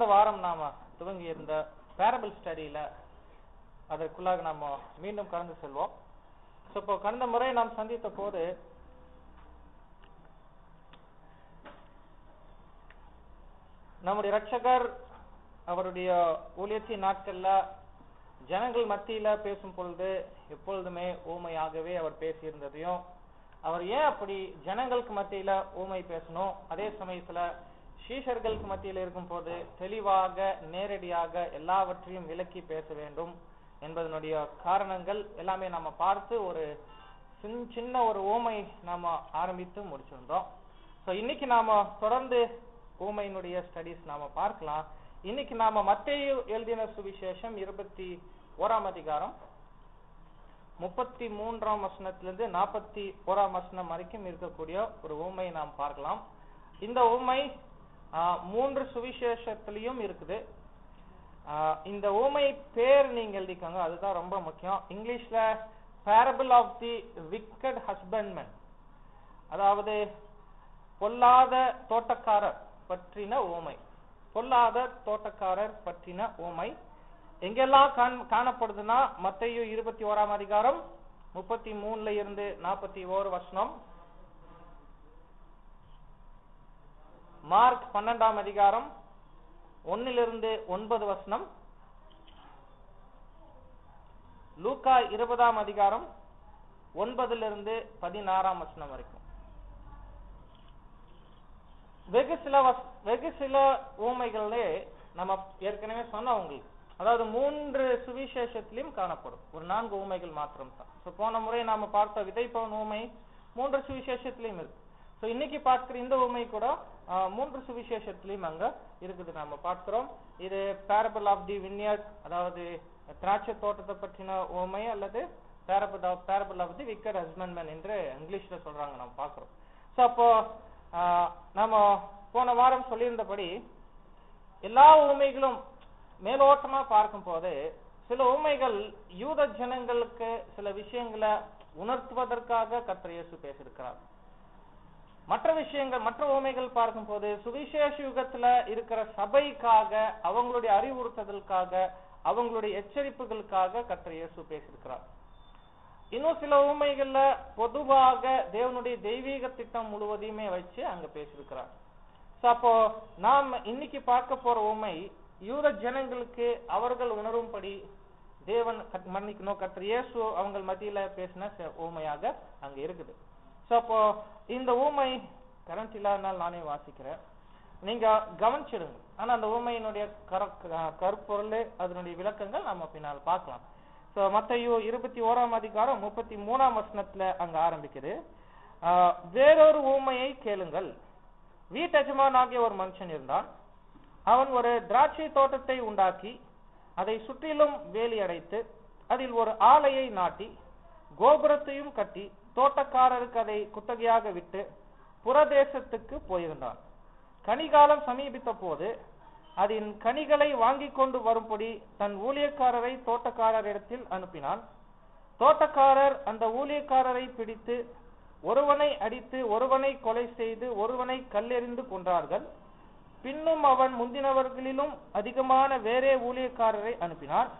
வாரம் நாம துவங்கி இருந்த பேரபிள் ஸ்டடியில அதற்குள்ளாக நாம மீண்டும் கடந்து செல்வோம் ஸோ இப்போ கடந்த முறை நாம் சந்தித்த போது நம்முடைய ரட்சகர் அவருடைய ஊழியத்தின் நாட்கள்ல ஜனங்கள் மத்தியில பேசும் பொழுது எப்பொழுதுமே ஊமையாகவே அவர் பேசியிருந்ததையும் அவர் ஏன் அப்படி ஜனங்களுக்கு மத்தியில ஊமை பேசணும் அதே சமயத்துல சீஷர்களுக்கு மத்தியில இருக்கும் போது தெளிவாக நேரடியாக எல்லாவற்றையும் விளக்கி பேச வேண்டும் என்பதனுடைய காரணங்கள் எல்லாமே நம்ம பார்த்து ஒரு சின்- சின்ன ஒரு ஊமை நாம ஆரம்பித்து முடிச்சிருந்தோம் ஸோ இன்னைக்கு நாம தொடர்ந்து ஊமையினுடைய ஸ்டடீஸ் நாம பார்க்கலாம் இன்னைக்கு நாம மத்தேயு எழுதின சுவிசேஷம் இருபத்தி ஓராம் அதிகாரம் முப்பத்தி மூன்றாம் வசனத்திலிருந்து நாற்பத்தி ஓராம் வசனம் வரைக்கும் இருக்கக்கூடிய ஒரு ஊமையை நாம் பார்க்கலாம் இந்த ஊமை ஆ, மூன்று சுவிசேஷத்திலையும் இருக்குது ஆ, இந்த ஊமை பேர் நீங்க எழுதிக்கோங்க அதுதான் ரொம்ப முக்கியம் இங்கிலீஷ்ல parable of the wicked husbandman அதாவது பொல்லாத தோட்டக்காரர் பற்றின ஊமை பொல்லாத தோட்டக்காரர் பற்றின ஊமை எங்கெல்லாம் காண்- காணப்படுதுன்னா மத்தேயு இருபத்தி ஓராம் அதிகாரம் முப்பத்தி மூணுல இருந்து நாற்பத்தி ஓரு வசனம் மார்க் பன்னெண்டாம் அதிகாரம் ஒன்னிலிருந்து ஒன்பது வசனம் லூக்கா இருபதாம் அதிகாரம் ஒன்பதிலிருந்து பதினாறாம் வசனம் வரைக்கும் வெகு சில வஸ்- வெகு சில ஊமைகளே நம்ம ஏற்கனவே சொன்னோம் உங்களுக்கு அதாவது மூன்று சுவிசேஷத்திலையும் காணப்படும் ஒரு நான்கு ஊமைகள் மாத்திரம் தான் ஸோ போன முறை நாம பார்த்த விதைப்பவன் ஊமை மூன்று சுவிசேஷத்திலையும் இருக்கு ஸோ இன்னைக்கு பார்க்கிற இந்த ஊமை கூட ஆ, மூன்று சுவிசேஷத்திலையும் அங்க இருக்குது நாம பார்க்கிறோம் இது பேரபிள் ஆஃப் தி வின்யர்ட் அதாவது திராட்சை தோட்டத்தை பற்றின ஊமை அல்லது parable of parable of the wicked husbandman என்று இங்கிலீஷ்ல சொல்றாங்க நம்ம பார்க்கிறோம் ஸோ அப்போ ஆ, நாம போன வாரம் சொல்லியிருந்தபடி எல்லா ஊமைகளும் மேலோட்டமா பார்க்கும் போது சில ஊமைகள் யூத ஜனங்களுக்கு சில விஷயங்களை உணர்த்துவதற்காக கர்த்தர் இயேசு பேசியிருக்கிறார் மற்ற விஷயங்கள் மற்ற ஊமைகள் பார்க்கும்போது சுவிசேஷ யுகத்துல இருக்கிற சபைக்காக அவங்களுடைய அறிவுறுத்துதலுக்காக அவங்களுடைய எச்சரிப்புகளுக்காக கர்த்தர் இயேசு பேசியிருக்கிறார் இன்னும் சில ஊமைகள்ல பொதுவாக தேவனுடைய தெய்வீக திட்டம் முழுவதையுமே வச்சு அங்க பேசியிருக்கிறார் So, அப்போ நாம் இன்னைக்கு பார்க்க போற உண்மை யூத ஜனங்களுக்கு அவர்கள் உணரும்படி தேவன் கத்- மன்னிக்கணும் கர்த்தர் இயேசு அவங்க மத்தியில பேசின ச- ஊமையாக அங்க இருக்குது சோ அப்போ இந்த ஊமை கரண்ட் இல்லாதனால நானே வாசிக்கிறேன் நீங்க கவனிச்சிடுங்க ஆனா அந்த ஊமையினுடைய கர க- கருப்பொருள் அதனுடைய விளக்கங்கள் நம்ம பின்னால் பார்க்கலாம் சோ மத்தையோ இருபத்தி ஓராம் அதிகாரம் முப்பத்தி மூணாம் வசனத்துல அங்க ஆரம்பிக்குது ஆஹ், வேறொரு ஊமையை கேளுங்கள் வீட்டெஜமானாகிய ஒரு மனுஷன் இருந்தான் அவன் ஒரு திராட்சை தோட்டத்தை உண்டாக்கி அதை சுற்றிலும் வேலி அடைத்து அதில் ஒரு ஆலையை நாட்டி கோபுரத்தையும் கட்டி தோட்டக்காரருக்கு அதை குத்தகையாக விட்டு புறதேசத்துக்கு போயிருந்தான் கனிகாலம் சமீபித்த போது அதன் கனிகளை வாங்கிக் கொண்டு வரும்படி தன் ஊழியக்காரரை தோட்டக்காரரிடத்தில் அனுப்பினான் தோட்டக்காரர் அந்த ஊழியக்காரரை பிடித்து ஒருவனை அடித்து ஒருவனை கொலை செய்து ஒருவனை கல்லெறிந்து கொன்றார்கள் பின்னும் அவன் முந்தினவர்களிலும் அதிகமான வேறே ஊழியக்காரரை அனுப்பினான்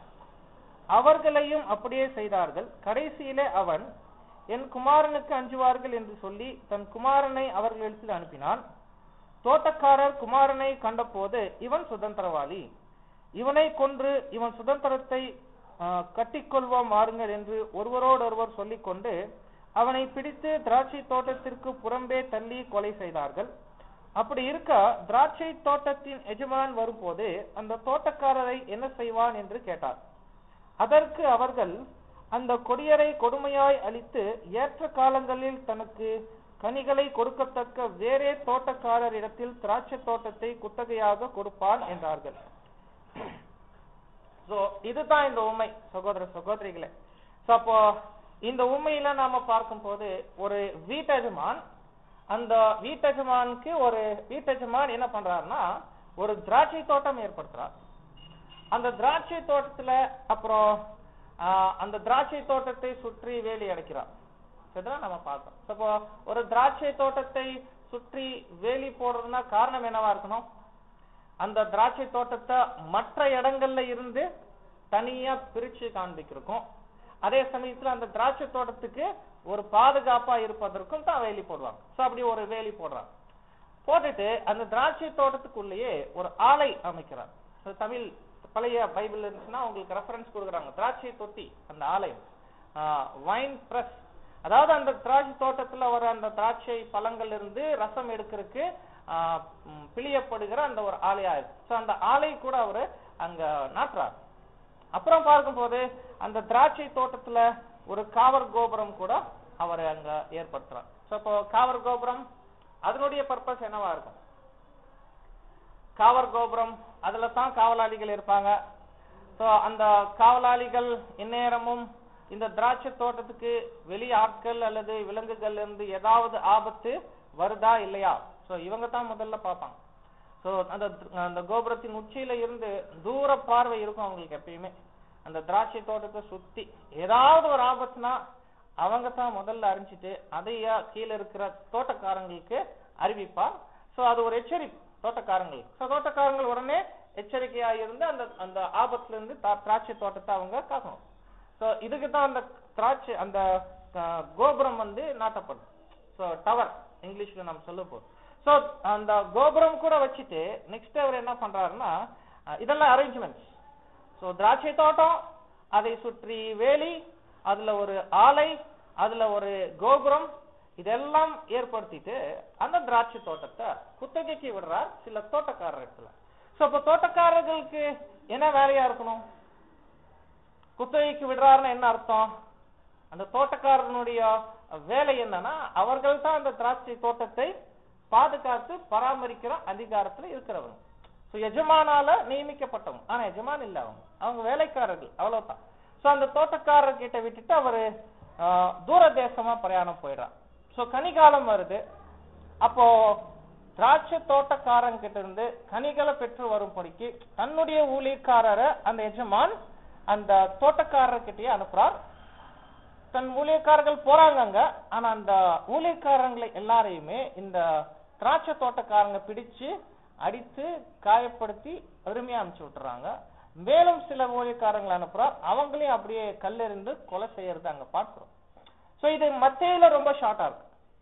அவர்களையும் அப்படியே செய்தார்கள் கடைசியிலே அவன் என் குமாரனுக்கு அஞ்சுவார்கள் என்று சொல்லி தன் குமாரனை அவர்களிடத்தில் அனுப்பினான் தோட்டக்காரர் குமாரனை கண்டபோது இவன் சுதந்திரவாளி இவனை கொன்று இவன் சுதந்திரத்தை ஆஹ், கட்டிக்கொள்வோம் வாருங்கள் என்று ஒருவரோடொருவர் சொல்லிக்கொண்டு அவனை பிடித்து திராட்சை தோட்டத்திற்கு புறம்பே தள்ளி கொலை செய்தார்கள் அப்படி இருக்க திராட்சை தோட்டத்தின் எஜமான் வரும்போது அந்த தோட்டக்காரரை என்ன செய்வான் என்று கேட்டார் அதற்கு அவர்கள் அந்த கொடியரை கொடுமையாய் அழித்து ஏற்ற காலங்களில் தனக்கு கனிகளை கொடுக்கத்தக்க வேறே தோட்டக்காரர் இடத்தில் திராட்சை தோட்டத்தை குத்தகையாக கொடுப்பான் என்றார்கள் சோ இதுதான் இந்த உண்மை சகோதர சகோதரிகளே சோ அப்போ இந்த உண்மையில நாம பார்க்கும்போது ஒரு வீட்டெஜமான் அந்த வீட்டெஜமானுக்கு ஒரு வீட்டெஜமான் என்ன பண்றாருன்னா ஒரு திராட்சை தோட்டம் ஏற்படுத்துறார் அந்த திராட்சை தோட்டத்துல அப்புறம் ஆஹ், அந்த திராட்சை தோட்டத்தை சுற்றி வேலி அடைக்கிறார் இதுதான் நம்ம பார்க்கணும் So, அப்போ ஒரு திராட்சை தோட்டத்தை சுற்றி வேலி போடுறதுன்னா காரணம் என்னவா இருக்கணும் அந்த திராட்சை தோட்டத்தை மற்ற இடங்கள்ல இருந்து தனியா பிரிச்சு காண்பிக்கிறக்கும் அதே சமயத்துல அந்த திராட்சை தோட்டத்துக்கு ஒரு பாதுகாப்பா இருப்பதற்கும் தான் வேலி போடுவாங்க சோ அப்படி ஒரு வேலி போடுறாங்க போட்டுட்டு அந்த திராட்சை தோட்டத்துக்குள்ளேயே ஒரு ஆலை அமைக்கிறார் So, தமிழ் பழைய பைபிள் இருந்துச்சுன்னா உங்களுக்கு ரெஃபரன்ஸ் கொடுக்குறாங்க திராட்சை தொட்டி அந்த ஆலயம் வைன் பிரஸ் அதாவது அந்த திராட்சை தோட்டத்துல வர அந்த திராட்சை பழங்கள் இருந்து ரசம் எடுக்கிறதுக்கு ஆஹ், ம், பிழியப்படுகிற அந்த ஒரு ஆலையா இருக்கு சோ அந்த ஆலை கூட அவரு அங்க நாட்டுறார் அப்புறம் பார்க்கும்போது அந்த திராட்சை தோட்டத்துல ஒரு காவல் கோபுரம் கூட அவர் அங்க ஏற்படுத்துறார் சோ இப்போ காவல் கோபுரம் அதனுடைய பர்பஸ் என்னவா இருக்கும் காவல் கோபுரம் அதுல தான் காவலாளிகள் இருப்பாங்க சோ அந்த காவலாளிகள் இந்நேரமும் இந்த திராட்சை தோட்டத்துக்கு வெளி ஆட்கள் அல்லது விலங்குகள்ல இருந்து ஏதாவது ஆபத்து வருதா இல்லையா சோ இவங்க தான் முதல்ல பார்ப்பாங்க சோ அந்த அந்த கோபுரத்தின் உச்சியில இருந்து தூர பார்வை இருக்கும் அவங்களுக்கு எப்பயுமே அந்த திராட்சை தோட்டத்தை சுத்தி ஏதாவது ஒரு ஆபத்துனா அவங்க தான் முதல்ல அறிஞ்சிட்டு அதையா கீழே இருக்கிற தோட்டக்காரங்களுக்கு அறிவிப்பார் சோ அது ஒரு எச்சரிப்பு தோட்டக்காரங்களுக்கு சோ தோட்டக்காரங்கள் உடனே எச்சரிக்கையா இருந்து அந்த அந்த ஆபத்துல இருந்து தா- திராட்சை தோட்டத்தை அவங்க காக்கணும் சோ இதுக்கு தான் அந்த திராட்சை அந்த அஹ், கோபுரம் வந்து நாட்டப்படும் சோ டவர் இங்கிலீஷ்ல நம்ம சொல்ல போறோம் சோ அந்த கோபுரம் கூட வச்சுட்டு நெக்ஸ்ட் அவர் என்ன பண்றாருன்னா அஹ், இதெல்லாம் அரேஞ்ச்மெண்ட்ஸ் சோ திராட்சை தோட்டம் அதை சுற்றி வேலி அதுல ஒரு ஆலை அதுல ஒரு கோபுரம் இதெல்லாம் ஏற்படுத்திட்டு அந்த திராட்சை தோட்டத்தை குத்தகைக்கு விடுறார் சில தோட்டக்காரர் இடத்துல சோ அப்ப தோட்டக்காரர்களுக்கு என்ன வேலையா இருக்கணும் குத்தகைக்கு விடுறாருன்னு என்ன அர்த்தம் அந்த தோட்டக்காரனுடைய வேலை என்னன்னா அவர்கள் தான் அந்த திராட்சை தோட்டத்தை பாதுகாத்து பராமரிக்கிற அதிகாரத்துல இருக்கிறவங்க சோ எஜமானால நியமிக்கப்பட்டவங்க ஆனா எஜமான் இல்ல அவங்க அவங்க வேலைக்காரர்கள் அவ்வளவுதான் சோ அந்த தோட்டக்காரர் கிட்ட விட்டுட்டு அவரு ஆஹ், தூர தேசமா பிரயாணம் போயிடுறார் சோ கனிகாலம் வருது அப்போ திராட்சை தோட்டக்காரன் கிட்ட இருந்து கனிகளை பெற்று வரும்படிக்கு தன்னுடைய ஊழியக்காரரை அந்த எஜமான் அந்த தோட்டக்காரர்கிட்டயே அனுப்புறார் தன் ஊழியக்காரர்கள் போறாங்க அங்க ஆனா அந்த ஊழியக்காரங்களை எல்லாரையுமே இந்த திராட்சை தோட்டக்காரங்க பிடிச்சு அடித்து காயப்படுத்தி அருமையா அனுப்பிச்சு விட்டுறாங்க மேலும் சில ஊழியக்காரங்களை அனுப்புறார் அவங்களையும் அப்படியே கல்லெறிந்து கொலை செய்யறது அங்க பார்க்கிறோம் சோ இது மத்தேயில ரொம்ப ஷார்ட்டா இருக்கு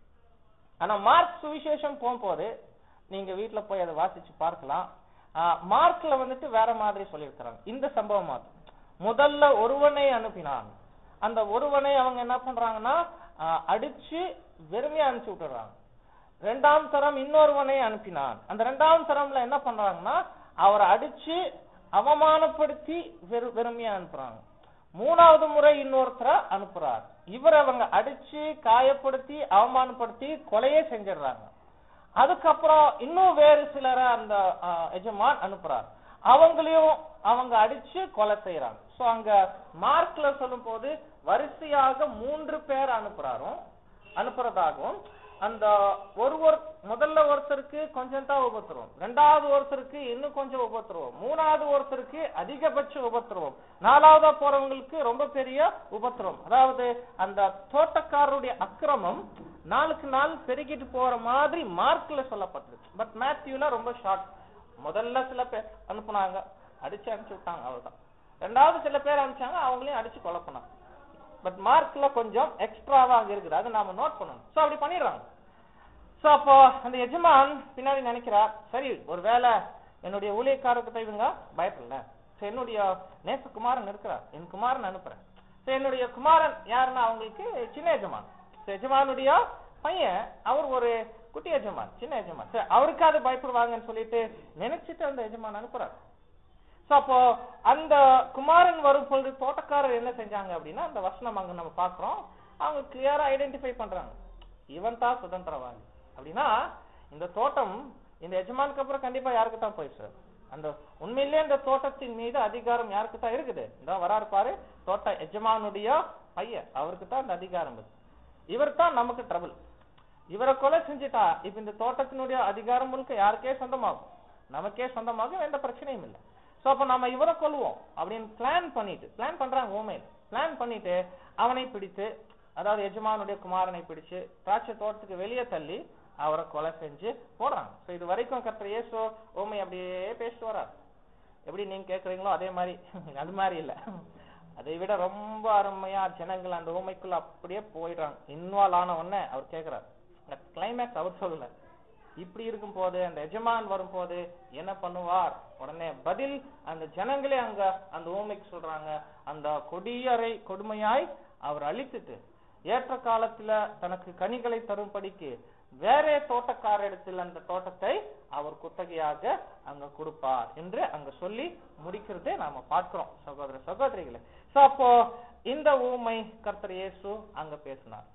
ஆனா மார்க் சுவிசேஷம் போகும்போது நீங்க வீட்ல போய் அதை வாசிச்சு பார்க்கலாம் ஆஹ் மார்க்ல வந்துட்டு வேற மாதிரி சொல்லியிருக்கிறாங்க இந்த சம்பவம் மாதிரி முதல்ல ஒருவனை அனுப்பினான் அந்த ஒருவனை அவங்க என்ன பண்றாங்கன்னா ஆஹ் அடிச்சு வெறுமையா அனுப்பிச்சு விட்டுறாங்க ரெண்டாம் தரம் இன்னொருவனை அனுப்பினான் அந்த ரெண்டாம் தரம்ல என்ன பண்றாங்கன்னா அவரை அடிச்சு அவமானப்படுத்தி வெறு வெறுமையா அனுப்புறாங்க மூணாவது முறை இன்னொருத்தரை அனுப்புறார் இவர் அவங்க அடிச்சு காயப்படுத்தி அவமானப்படுத்தி கொலையே செஞ்சிடுறாங்க அதுக்கப்புறம் இன்னும் வேறு சிலரை அந்த ஆஹ், எஜமான் அனுப்புறார் அவங்களையும் அவங்க அடிச்சு கொலை செய்யறாங்க சோ அங்க மார்க்ல சொல்லும் போது வரிசையாக மூன்று பேர் அனுப்புறாரும் அனுப்புறதாகவும் அந்த ஒரு ஒரு முதல்ல ஒருத்தருக்கு கொஞ்சம் தான் உபத்திரவம் ரெண்டாவது ஒருத்தருக்கு இன்னும் கொஞ்சம் உபத்திரவம் மூணாவது ஒருத்தருக்கு அதிகபட்ச உபத்திரவம் நாலாவதா போறவங்களுக்கு ரொம்ப பெரிய உபத்திரவம் அதாவது அந்த தோட்டக்காரருடைய அக்கிரமம் நாளுக்கு நாள் பெருகிட்டு போற மாதிரி மார்க்ல சொல்லப்பட்டிருக்கு பட் மேத்யூல ரொம்ப ஷார்ட் முதல்ல சில பேர் அனுப்புனாங்க அடிச்சு அனுப்பிச்சு விட்டாங்க அவ்வளவுதான் ரெண்டாவது சில பேர் அனுப்பிச்சாங்க அவங்களையும் அடிச்சு கொலை பண்ணாங்க பட் மார்க்ல கொஞ்சம் எக்ஸ்ட்ராவா அங்க இருக்குது அதை நாம நோட் பண்ணணும் சோ அப்படி பண்ணிடுறாங்க சோ அப்போ அந்த எஜமான் பின்னாடி நினைக்கிறார் சரி ஒருவேளை என்னுடைய ஊழியக்காரர்கிட்ட இவங்க பயப்படல சோ என்னுடைய நேசகுமாரன் இருக்கிறார் என் குமாரன் அனுப்புறேன் சோ என்னுடைய குமாரன் யாருன்னா அவங்களுக்கு சின்ன எஜமான் சோ எஜமானுடைய பையன் அவர் ஒரு குட்டி எஜமான் சின்ன எஜமான் சரி அவருக்காவது பயப்படுவாங்கன்னு சொல்லிட்டு நினைச்சிட்டு அந்த எஜமான் அனுப்புறாரு சோ அப்போ அந்த குமாரன் வரும் பொழுது தோட்டக்காரர் என்ன செஞ்சாங்க அப்படின்னா அந்த வசனம் அங்க நம்ம பாக்குறோம் அவங்க கிளியரா ஐடென்டிஃபை பண்றாங்க இவன் தான் சுதந்திரவாதி அப்படின்னா இந்த தோட்டம் இந்த எஜமானுக்கு அப்புறம் கண்டிப்பா யாருக்கு தான் போய் சார் அந்த உண்மையிலேயே இந்த தோட்டத்தின் மீது அதிகாரம் யாருக்கு தான் இருக்குது இந்த வராரு பாரு தோட்ட எஜமானுடைய பையன் அவருக்கு தான் அந்த அதிகாரம் இருக்கு இவர் தான் நமக்கு ட்ரபிள் இவரை கொலை செஞ்சுட்டா இப்ப இந்த தோட்டத்தினுடைய அதிகாரம் முழுக்க யாருக்கே சொந்தமாகும் நமக்கே சொந்தமாகும் எந்த பிரச்சனையும் இல்லை சோ அப்ப நம்ம இவரை கொல்லுவோம் அப்படின்னு பிளான் பண்ணிட்டு பிளான் பண்றாங்க ஊமையில் பிளான் பண்ணிட்டு அவனை பிடித்து அதாவது எஜமானுடைய குமாரனை பிடிச்சு திராட்சை தோட்டத்துக்கு வெளியே தள்ளி அவரை கொலை செஞ்சு போடுறாங்க சோ இது வரைக்கும் கர்த்தர் இயேசு ஊமை அப்படியே பேசிட்டு வரார் எப்படி நீங்க கேக்குறீங்களோ அதே மாதிரி அது மாதிரி இல்ல அதை விட ரொம்ப அருமையா ஜனங்கள் அந்த ஊமைக்குள்ள அப்படியே போயிடுறாங்க இன்வால்வ் ஆன உடனே அவர் கேக்குறாரு கிளைமேக்ஸ் அவர் சொல்லல இப்படி இருக்கும் போது அந்த எஜமான் வரும்போது என்ன பண்ணுவார் உடனே பதில் அந்த ஜனங்களே அங்க அந்த ஊமைக்கு சொல்றாங்க அந்த கொடியரை கொடுமையாய் அவர் அழித்துட்டு ஏற்ற காலத்துல தனக்கு கனிகளை தரும்படிக்கு வேற தோட்டக்கார இடத்தில் அந்த தோட்டத்தை அவர் குத்தகையாக அங்க கொடுப்பார் என்று அங்க சொல்லி முடிக்கிறதை நாம பார்க்கிறோம் சகோதர சகோதரிகளே சோ அப்போ இந்த ஊமை கர்த்தர் இயேசு அங்க பேசினார்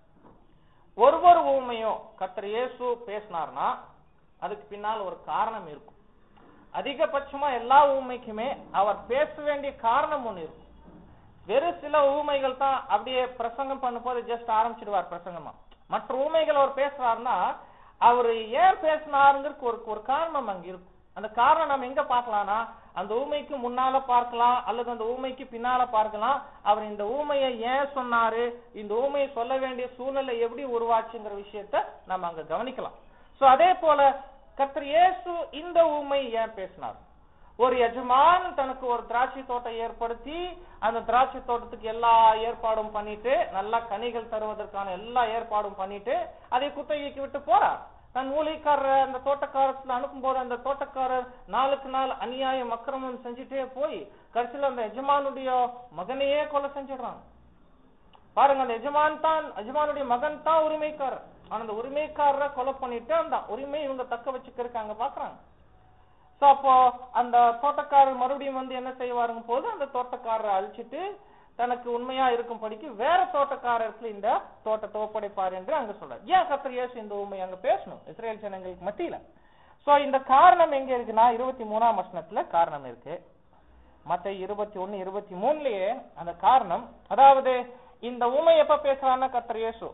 ஒரு ஒரு ஊமையும் கர்த்தர் இயேசு பேசினார்னா அதுக்கு பின்னால் ஒரு காரணம் இருக்கும் அதிகபட்சமா எல்லா ஊமைக்குமே அவர் பேச வேண்டிய காரணம் ஒண்ணு இருக்கும் வெறும் சில ஊமைகள் தான் அப்படியே பிரசங்கம் பண்ணும்போது ஜஸ்ட் ஆரம்பிச்சிடுவார் பிரசங்கமா மற்ற ஊமைகள் அவர் பேசுறாருன்னா அவர் ஏன் பேசினாருங்கிறதுக்கு ஒரு ஒரு காரணம் அங்க இருக்கும் அந்த காரணம் நம்ம எங்க பார்க்கலாம்னா அந்த ஊமைக்கு முன்னால பார்க்கலாம் அல்லது அந்த ஊமைக்கு பின்னால பார்க்கலாம் அவர் இந்த ஊமையை ஏன் சொன்னாரு இந்த ஊமையை சொல்ல வேண்டிய சூழ்நிலை எப்படி உருவாச்சுங்கிற விஷயத்த நம்ம அங்க கவனிக்கலாம் சோ அதே போல கர்த்தர் இயேசு இந்த ஊமை ஏன் பேசினார் ஒரு எஜமான் தனக்கு ஒரு திராட்சை தோட்டம் ஏற்படுத்தி அந்த திராட்சை தோட்டத்துக்கு எல்லா ஏற்பாடும் பண்ணிட்டு நல்லா கனிகள் தருவதற்கான எல்லா ஏற்பாடும் பண்ணிட்டு அதை குத்தகைக்கு விட்டு போறார் தன் ஊழியக்காரர் அந்த தோட்டக்காரத்துல அனுப்பும்போது அந்த தோட்டக்காரர் நாளுக்கு நாள் அநியாயம் அக்கிரமம் செஞ்சுட்டே போய் கடைசியில அந்த எஜமானுடைய மகனையே கொலை செஞ்சிடுறாங்க பாருங்க அந்த எஜமான் தான் எஜமானுடைய மகன் தான் உரிமைக்காரர் ஆனா அந்த உரிமைக்காரரை கொலை பண்ணிட்டு அந்த உரிமை இவங்க தக்க வச்சுக்கிறதுக்கு பாக்குறாங்க சோ அப்போ அந்த தோட்டக்காரர் மறுபடியும் வந்து என்ன செய்வாருங்க போது அந்த தோட்டக்காரரை அழிச்சிட்டு தனக்கு உண்மையா இருக்கும் படிக்கு வேற தோட்டக்காரருக்கு இந்த தோட்டத்தை ஒப்படைப்பார் என்று அங்க சொல்றாரு ஏன் கர்த்தர் இயேசு இந்த உண்மை அங்க பேசணும் இஸ்ரேல் ஜனங்களுக்கு மத்தியில சோ இந்த காரணம் எங்க இருக்குன்னா இருபத்தி மூணாம் வசனத்துல காரணம் இருக்கு மத்த இருபத்தி ஒண்ணு இருபத்தி மூணுலயே அந்த காரணம் அதாவது இந்த உண்மை எப்ப பேசுறான்னா கர்த்தர் இயேசு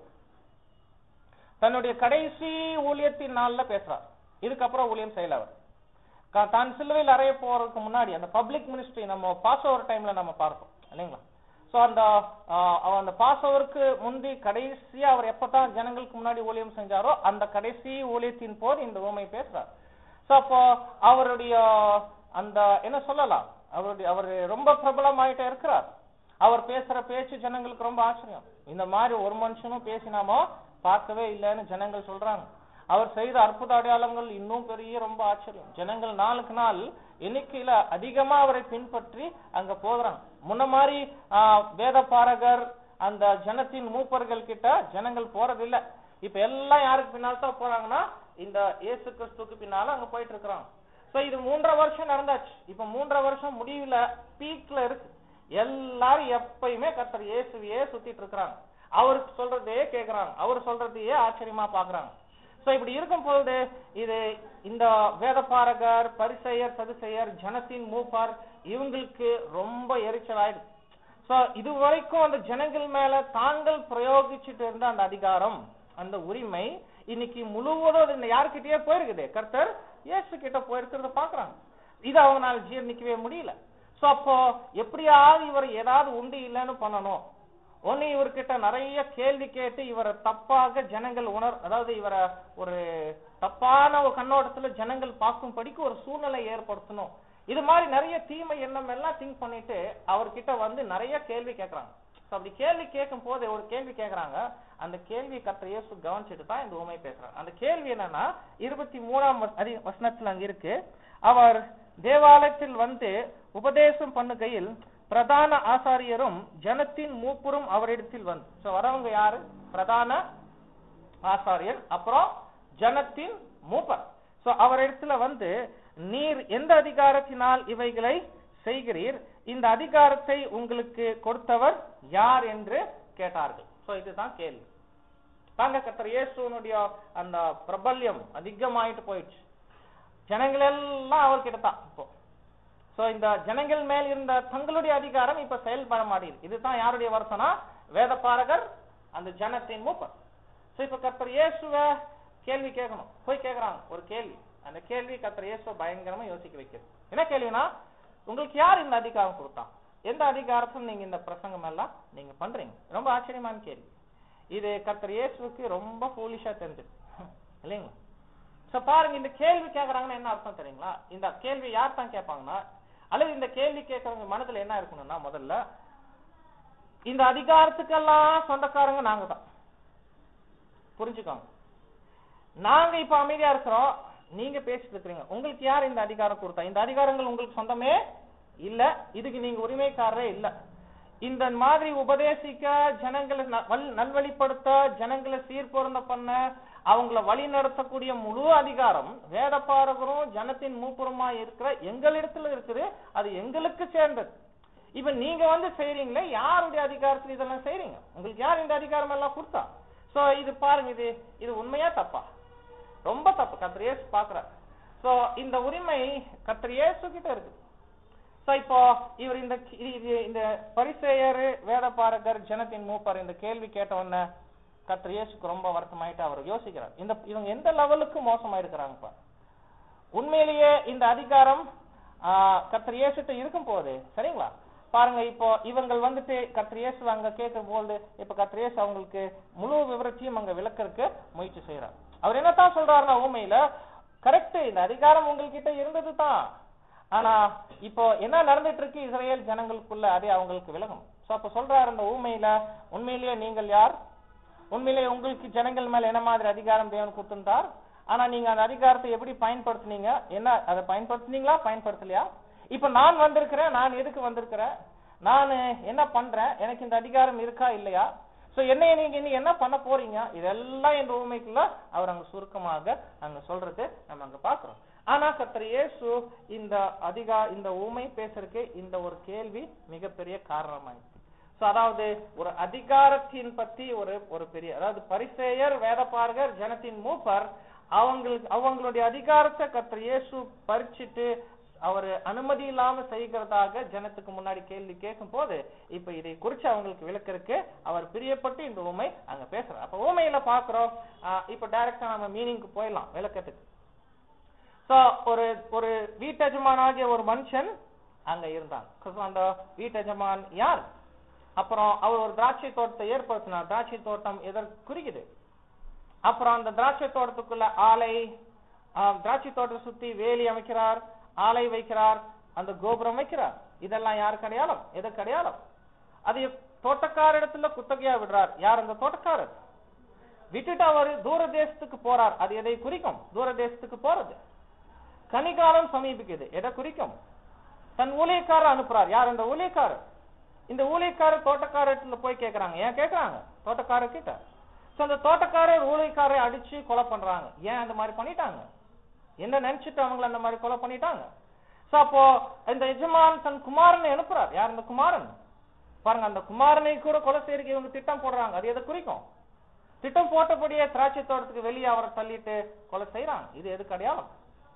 தன்னுடைய கடைசி ஊழியத்தின் நாள்ல பேசுறார் இதுக்கப்புறம் ஊழியம் செய்யல அவர் கா- தான் சிலுவையில் அறைய போறதுக்கு முன்னாடி அந்த பப்ளிக் மினிஸ்ட்ரி நம்ம பாஸ் ஓவர் டைம்ல நம்ம பார்த்தோம் இல்லைங்களா சோ அந்த ஆஹ், அவர் அந்த பாஸ் ஓவருக்கு முந்தி கடைசியா அவர் எப்பதான் ஜனங்களுக்கு முன்னாடி ஊழியம் செஞ்சாரோ அந்த கடைசி ஊழியத்தின் போது இந்த ஊமை பேசுறார் சோ அப்போ அவருடைய அந்த என்ன சொல்லலாம் அவருடைய அவர் ரொம்ப பிரபலமாயிட்டே இருக்கிறார் அவர் பேசுற பேச்சு ஜனங்களுக்கு ரொம்ப ஆச்சரியம் இந்த மாதிரி ஒரு மனுஷனும் பேசினாமோ பார்க்கவே இல்லைன்னு ஜனங்கள் சொல்றாங்க அவர் செய்த அற்புத அடையாளங்கள் இன்னும் பெரிய ரொம்ப ஆச்சரியம் ஜனங்கள் நாளுக்கு நாள் எண்ணிக்கையில அதிகமா அவரை பின்பற்றி அங்க போகிறாங்க முன்ன மாதிரி ஆஹ், வேத பாரகர் அந்த ஜனத்தின் மூப்பர்கள் கிட்ட ஜனங்கள் போறதில்ல இப்ப எல்லாம் யாருக்கு பின்னால் தான் போறாங்கன்னா இந்த இயேசு கிறிஸ்துக்கு பின்னால அங்க போயிட்டு இருக்கிறாங்க சோ இது மூன்றரை வருஷம் நடந்தாச்சு இப்ப மூன்றரை வருஷம் முடிவுல பீக்ல இருக்கு எல்லாரும் எப்பயுமே கர்த்தர் இயேசுவையே சுத்திட்டு இருக்கிறாங்க அவருக்கு சொல்றதையே கேக்குறாங்க அவர் சொல்றதையே ஆச்சரியமா பாக்குறாங்க சோ இப்படி இருக்கும் பொழுது இது இந்த வேதபாரகர் பரிசெயர் சதுசெயர் ஜனத்தின் மூப்பார் இவங்களுக்கு ரொம்ப எரிச்சல் ஆயிடுது சோ இது வரைக்கும் அந்த ஜனங்கள் மேல தாங்கள் பிரயோகிச்சுட்டு இருந்த அந்த அதிகாரம் அந்த உரிமை இன்னைக்கு முழுவதும் அது இந்த யாருக்கிட்டயே போயிருக்குது கர்த்தர் இயேசு கிட்ட போயிருக்கிறத பாக்குறாங்க இது அவங்களால ஜீர்ணிக்கவே முடியல சோ அப்போ எப்படியாவது இவர் ஏதாவது உண்டு இல்லைன்னு பண்ணணும் ஒண்ணு இவர்கிட்ட நிறைய கேள்வி கேட்டு இவரை தப்பாக ஜனங்கள் உணர் அதாவது இவரை ஒரு தப்பான ஒரு கண்ணோட்டத்துல ஜனங்கள் பார்க்கும்படிக்கு ஒரு சூழ்நிலை ஏற்படுத்தணும் இது மாதிரி நிறைய தீமை எண்ணம் எல்லாம் திங்க் பண்ணிட்டு அவர்கிட்ட வந்து நிறைய கேள்வி கேட்கறாங்க So, அப்படி கேள்வி கேட்கும் போது ஒரு கேள்வி கேட்கறாங்க அந்த கேள்வி கர்த்தர் இயேசு கவனிச்சுட்டு தான் இந்த உண்மை பேசுறாங்க அந்த கேள்வி என்னன்னா இருபத்தி மூணாம் வச- அதி- வசனத்துல அங்க இருக்கு அவர் தேவாலயத்தில் வந்து உபதேசம் பண்ணுகையில் பிரதான ஆசாரியரும் ஜனத்தின் மூப்பரும் அவரிடத்தில் வந்து சோ வரவங்க யாரு பிரதான ஆசாரியர் அப்புறம் ஜனத்தின் மூப்பர் சோ அவரிடத்துல வந்து நீர் எந்த அதிகாரத்தினால் இவைகளை செய்கிறீர் இந்த அதிகாரத்தை உங்களுக்கு கொடுத்தவர் யார் என்று கேட்டார்கள் சோ இதுதான் கேள்வி தாங்க கர்த்தர் இயேசுனுடைய அந்த பிரபல்யம் அதிகமாயிட்டு போயிடுச்சு ஜனங்கள் எல்லாம் அவர்கிட்ட தான் இப்போ சோ இந்த ஜனங்கள் மேல் இருந்த தங்களுடைய அதிகாரம் இப்ப செயல்பட மாட்டேங்குது இதுதான் யாருடைய வருஷனா வேதபாரகர் அந்த ஜனத்தின் மூப்பர் சோ இப்ப கர்த்தர் இயேசுவ கேள்வி கேட்கணும் போய் கேக்குறாங்க ஒரு கேள்வி அந்த கேள்வி கர்த்தர் இயேசுவ பயங்கரமா யோசிக்க வைக்கிறது என்ன கேள்வினா உங்களுக்கு யார் இந்த அதிகாரம் கொடுத்தா எந்த அதிகாரத்தில் நீங்க இந்த பிரசங்கம் எல்லாம் நீங்க பண்றீங்க ரொம்ப ஆச்சரியமான கேள்வி இது கர்த்தர் இயேசுவுக்கு ரொம்ப ஃபூலிஷா தெரிஞ்சது இல்லைங்களா சோ பாருங்க இந்த கேள்வி கேக்குறாங்கன்னா என்ன அர்த்தம் தெரியுங்களா இந்த கேள்வி யார் தான் கேட்பாங்கன்னா அல்லது இந்த கேள்வி கேட்கறவங்க மனதுல என்ன இருக்கணும்னா முதல்ல இந்த அதிகாரத்துக்கெல்லாம் சொந்தக்காரங்க நாங்க தான் புரிஞ்சுக்கோங்க நாங்க இப்ப அமைதியா இருக்கிறோம் நீங்க பேசிட்டு இருக்கிறீங்க உங்களுக்கு யார் இந்த அதிகாரம் கொடுத்தா இந்த அதிகாரங்கள் உங்களுக்கு சொந்தமே இல்ல இதுக்கு நீங்க உரிமைக்காரரே இல்ல இந்த மாதிரி உபதேசிக்க ஜனங்களை ந- வல்- நல்வழிப்படுத்த ஜனங்களை சீர்பொருந்த பண்ண அவங்கள வழி நடத்தக்கூடிய முழு அதிகாரம் வேதப்பாரகரும் ஜனத்தின் மூப்புறமா இருக்கிற எங்களிடத்துல இருக்குது அது எங்களுக்கு சேர்ந்தது இப்ப நீங்க வந்து செய்றீங்களே யாருடைய அதிகாரத்துல இதெல்லாம் செய்றீங்க உங்களுக்கு யார் இந்த அதிகாரம் எல்லாம் கொடுத்தா சோ இது பாருங்க இது இது உண்மையா தப்பா ரொம்ப தப்பு கர்த்தர் இயேசு பாக்குறார் சோ இந்த உரிமை கர்த்தர் இயேசு கிட்ட இருக்கு சோ இப்போ இவர் இந்த இது- இது இந்த பரிசேயர் வேதபாரகர் ஜனத்தின் மூப்பர் இந்த கேள்வி கேட்ட உடனே கர்த்தர் இயேசுக்கு ரொம்ப வருத்தமாயிட்டு அவர் யோசிக்கிறார் இந்த இவங்க எந்த லெவலுக்கு மோசமாயிருக்கிறாங்கப்பா உண்மையிலேயே இந்த அதிகாரம் ஆ, கர்த்தர் இயேசுட்ட இருக்கும் போது சரிங்களா பாருங்க இப்போ இவங்கள் வந்துட்டு கர்த்தர் இயேசு அங்க கேட்கும் போது இப்ப கர்த்தர் இயேசு அவங்களுக்கு முழு விவரத்தையும் அங்க விளக்கறதுக்கு முயற்சி செய்யறார் அவர் என்னத்தான் சொல்றாருன்னா உண்மையில கரெக்ட் இந்த அதிகாரம் உங்ககிட்ட இருந்தது தான் ஆனா இப்போ என்ன நடந்துட்டு இருக்கு இஸ்ரேல் ஜனங்களுக்குள்ள அதே அவங்களுக்கு விலகும் சோ அப்ப சொல்றாரு அந்த ஊமையில உண்மையிலேயே நீங்கள் யார் உண்மையிலேயே உங்களுக்கு ஜனங்கள் மேல என்ன மாதிரி அதிகாரம் தேவன் கொடுத்திருந்தார் ஆனா நீங்க அந்த அதிகாரத்தை எப்படி பயன்படுத்துனீங்க என்ன அதை பயன்படுத்துனீங்களா பயன்படுத்தலையா இப்ப நான் வந்திருக்கிறேன் நான் எதுக்கு வந்திருக்கிறேன் நான் என்ன பண்றேன் எனக்கு இந்த அதிகாரம் இருக்கா இல்லையா சோ என்னைய நீங்க இனி என்ன பண்ண போறீங்க இதெல்லாம் இந்த ஊமைக்குள்ள அவர் அங்க சுருக்கமாக அங்க சொல்றது நம்ம அங்க பாக்குறோம் ஆனா கர்த்தர் இயேசு இந்த அதிகா இந்த ஊமை பேசுறதுக்கு இந்த ஒரு கேள்வி மிகப்பெரிய காரணமாயிடுச்சு சோ அதாவது ஒரு அதிகாரத்தின் பத்தி ஒரு ஒரு பெரிய அதாவது பரிசேயர் வேதபாரகர் ஜனத்தின் மூப்பர் அவங்களுக்கு அவங்களுடைய அதிகாரத்தை கர்த்தர் இயேசு பறிச்சிட்டு அவர் அனுமதி இல்லாம செய்கிறதாக ஜனத்துக்கு முன்னாடி கேள்வி கேட்கும் போது இப்ப இதை குறிச்சு அவங்களுக்கு விளக்கறதுக்கு அவர் பிரியப்பட்டு இந்த ஊமை அங்க பேசுறார் அப்ப ஊமையில பாக்குறோம் ஆஹ் இப்ப டைரக்டா நம்ம மீனிங்க்கு போயிடலாம் விளக்கத்துக்கு சோ ஒரு ஒரு வீட்டெஜமானாகிய ஒரு மனுஷன் அங்க இருந்தான் So, அந்த வீட்டெஜமான் யார் அப்புறம் அவர் ஒரு திராட்சை தோட்டத்தை ஏற்படுத்தினார் திராட்சை தோட்டம் எதற்கு குறிக்குது அப்புறம் அந்த திராட்சை தோட்டத்துக்குள்ள ஆலை ஆஹ், திராட்சை தோட்டத்தை சுத்தி வேலி அமைக்கிறார் ஆலை வைக்கிறார் அந்த கோபுரம் வைக்கிறார் இதெல்லாம் யாருக்கு அடையாளம் எதுக்கு அடையாளம் அது தோட்டக்கார இடத்துல குத்தகையா விடுறார் யார் அந்த தோட்டக்காரர் விட்டுட்டு அவர் தூர தேசத்துக்கு போறார் அது எதை குறிக்கும் தூர தேசத்துக்கு போறது கனிகாலம் சமீபிக்குது எதை குறிக்கும் தன் ஊழியக்காரர் அனுப்புறார் யார் அந்த ஊழியக்காரர் இந்த ஊழியக்காரர் தோட்டக்காரத்துல போய் கேக்குறாங்க ஏன் கேக்குறாங்க தோட்டக்காரர் கிட்ட சோ அந்த தோட்டக்காரர் ஊழியக்காரரை அடிச்சு கொலை பண்றாங்க ஏன் அந்த மாதிரி பண்ணிட்டாங்க என்ன நினைச்சிட்டு அவங்கள அந்த மாதிரி கொலை பண்ணிட்டாங்க சோ அப்போ இந்த எஜமான் தன் குமாரனை அனுப்புறார் யார் இந்த குமாரன் பாருங்க அந்த குமாரனை கூட கொலை செய்யறதுக்கு இவங்க திட்டம் போடுறாங்க அது எதை குறிக்கும் திட்டம் போட்டபடியே திராட்சை தோட்டத்துக்கு வெளியே அவரை தள்ளிட்டு கொலை செய்யறாங்க இது எதுக்கு அடையாளம்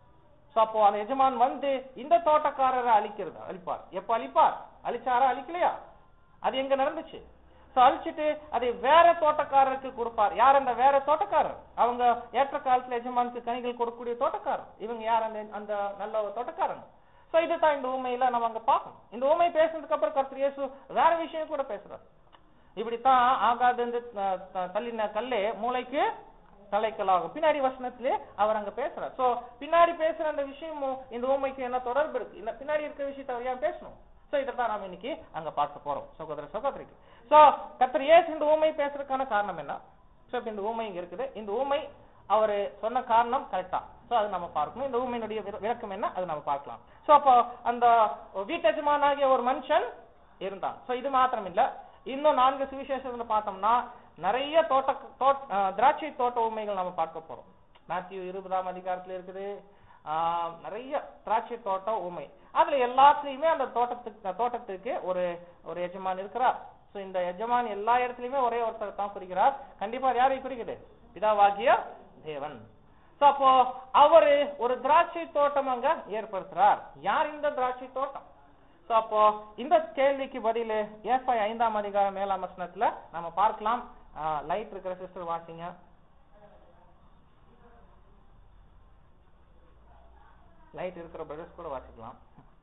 சோ அப்போ அந்த எஜமான் வந்து இந்த தோட்டக்காரரை அழிக்கிறது அழிப்பார் எப்ப அழிப்பார் அழிச்சாரா அழிக்கலையா அது எங்க நடந்துச்சு சோ அழிச்சிட்டு அதை வேற தோட்டக்காரருக்கு கொடுப்பார் யார் அந்த வேற தோட்டக்காரர் அவங்க ஏற்ற காலத்துல எஜமானுக்கு கனிகள் கொடுக்கக்கூடிய தோட்டக்காரர் இவங்க யார் அந்த அந்த நல்ல தோட்டக்காரங்க சோ இதுதான் இந்த ஊமையில நம்ம அங்க பார்க்கணும் இந்த ஊமை பேசுனதுக்கு அப்புறம் கர்த்தர் இயேசு வேற விஷயம் கூட பேசுறாரு இப்படித்தான் ஆகாது இந்த அஹ், த- தள்ளின கல்லே மூளைக்கு தலைக்கலாகும் பின்னாடி வசனத்திலே அவர் அங்க பேசுறார் சோ பின்னாடி பேசுற அந்த விஷயமும் இந்த ஊமைக்கு என்ன தொடர்பு இருக்கு இந்த பின்னாடி இருக்கிற விஷயத்தை அவர் ஏன் பேசணும் சோ இதைத்தான் நாம இன்னைக்கு அங்க பார்க்க போறோம் சகோதர சகோதரிக்கு சோ கர்த்தர் இயேசு இந்த ஊமை பேசுறதுக்கான காரணம் என்ன சோ இப்ப இந்த ஊமை இங்க இருக்குது இந்த ஊமை அவரு சொன்ன காரணம் கரெக்டா சோ அது நம்ம பார்க்கணும் இந்த ஊமையினுடைய விர- விளக்கம் என்ன அது நம்ம பார்க்கலாம் சோ அப்போ அந்த வீட்டஜமானாகிய ஒரு மனுஷன் இருந்தான் சோ இது மாத்திரம் இல்ல இன்னும் நான்கு சுவிசேஷத்துல பார்த்தோம்னா நிறைய தோட்ட தோட்- அஹ், திராட்சை தோட்ட உண்மைகள் நம்ம பார்க்க போறோம் மேத்யூ இருபதாம் அதிகாரத்துல இருக்குது ஆஹ், நிறைய திராட்சை தோட்ட உண்மை அதுல எல்லாத்துலயுமே அந்த தோட்டத்துக்கு தோட்டத்துக்கு ஒரு ஒரு எஜமான் இருக்கிறார் சோ இந்த எஜமான் எல்லா இடத்துலயுமே ஒரே ஒருத்தர் தான் குறிக்கிறார் கண்டிப்பா அது யாரை குறிக்குது பிதாவாகிய தேவன் சோ அப்போ அவரு ஒரு திராட்சை தோட்டம் அங்க ஏற்படுத்துறார் யார் இந்த திராட்சை தோட்டம் சோ அப்போ இந்த கேள்விக்கு பதில் ஏசாய் ஐந்தாம் அதிகாரம் மேலாம் வசனத்துல நம்ம பார்க்கலாம் லைட் இருக்கிற சிஸ்டர் வாசிங்க லைட் இருக்கிற பிரதர்ஸ் கூட வாசிக்கலாம்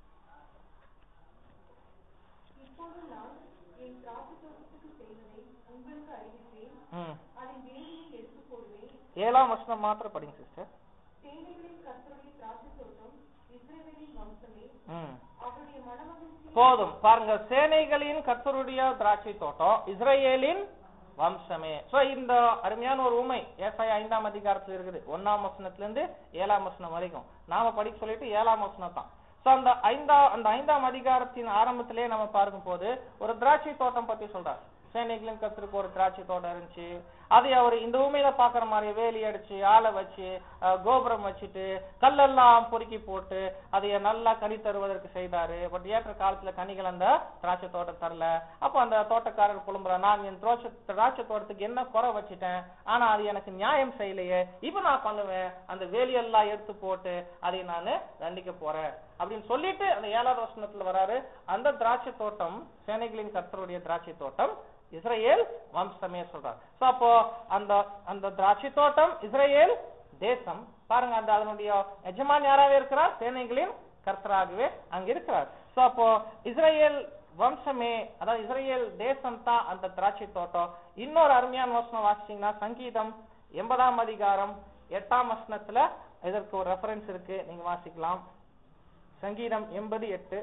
இப்போது நான் என் திராட்சைத்தோட்டத்துக்கு செய்வதை உங்களுக்கு அறிவித்தேன் ம் அதன் வேலியை எடுத்துப் போடுவேன் ஏழாம் வசனம் மாத்திரம் படிங்க சிஸ்டர் சேனைகளின் கர்த்தருடைய திராட்சை தோட்டம் இஸ்ரவேலின் வம்சமே ம் அவருடைய மனமகிழ்ச்சி போதும் பாருங்க சேனைகளின் கர்த்தருடைய திராட்சை தோட்டம் இஸ்ரேலின் வம்சமே சோ இந்த அருமையான ஒரு உண்மை ஏசாயா ஐந்தாம் அதிகாரத்துல இருக்குது ஒன்னாம் வசனத்துல இருந்து ஏழாம் வசனம் வரைக்கும் நாம படிக்க சொல்லிட்டு ஏழாம் வசனம் தான் சோ அந்த ஐந்தா அந்த ஐந்தாம் அதிகாரத்தின் ஆரம்பத்திலே நம்ம பார்க்கும் போது ஒரு திராட்சை தோட்டம் பத்தி சொல்றார் சேனைகளின் கத்திற்கு ஒரு திராட்சை தோட்டம் இருந்துச்சு அதை அவர் இந்த பூமியில பாக்குற மாதிரி வேலி அடிச்சு ஆளை வச்சு அஹ், கோபுரம் வச்சுட்டு கல்லெல்லாம் பொறுக்கி போட்டு அதை நல்லா கனி தருவதற்கு செய்தாரு பட் ஏற்ற காலத்துல கனிகள் அந்த திராட்சை தோட்டம் தரல அப்ப அந்த தோட்டக்காரர் புலம்புற நான் என் திராட்சை திராட்சை தோட்டத்துக்கு என்ன குறை வச்சுட்டேன் ஆனா அது எனக்கு நியாயம் செய்யலையே இப்ப நான் பண்ணுவேன் அந்த வேலியெல்லாம் எடுத்து போட்டு அதை நான் தண்டிக்க போறேன் அப்படின்னு சொல்லிட்டு அந்த ஏழாவது வசனத்துல வராரு அந்த திராட்சை தோட்டம் சேனைகளின் கர்த்தருடைய திராட்சை தோட்டம் இஸ்ரேல் வம்சமே சொல்றார் சோ அப்போ அந்த அந்த திராட்சை தோட்டம் இஸ்ரேல் தேசம் பாருங்க அந்த அதனுடைய எஜமான் யாராவே இருக்கிறார் சேனைகளின் கர்த்தராகவே அங்க இருக்கிறார் சோ அப்போ இஸ்ரேல் வம்சமே அதாவது இஸ்ரேல் தேசம் தான் அந்த திராட்சை தோட்டம் இன்னொரு அருமையான வசனம் வாசிச்சீங்கன்னா சங்கீதம் எண்பதாம் அதிகாரம் எட்டாம் வசனத்துல இதற்கு ஒரு ரெஃபரன்ஸ் இருக்கு நீங்க வாசிக்கலாம் சங்கீதம் எண்பது எட்டு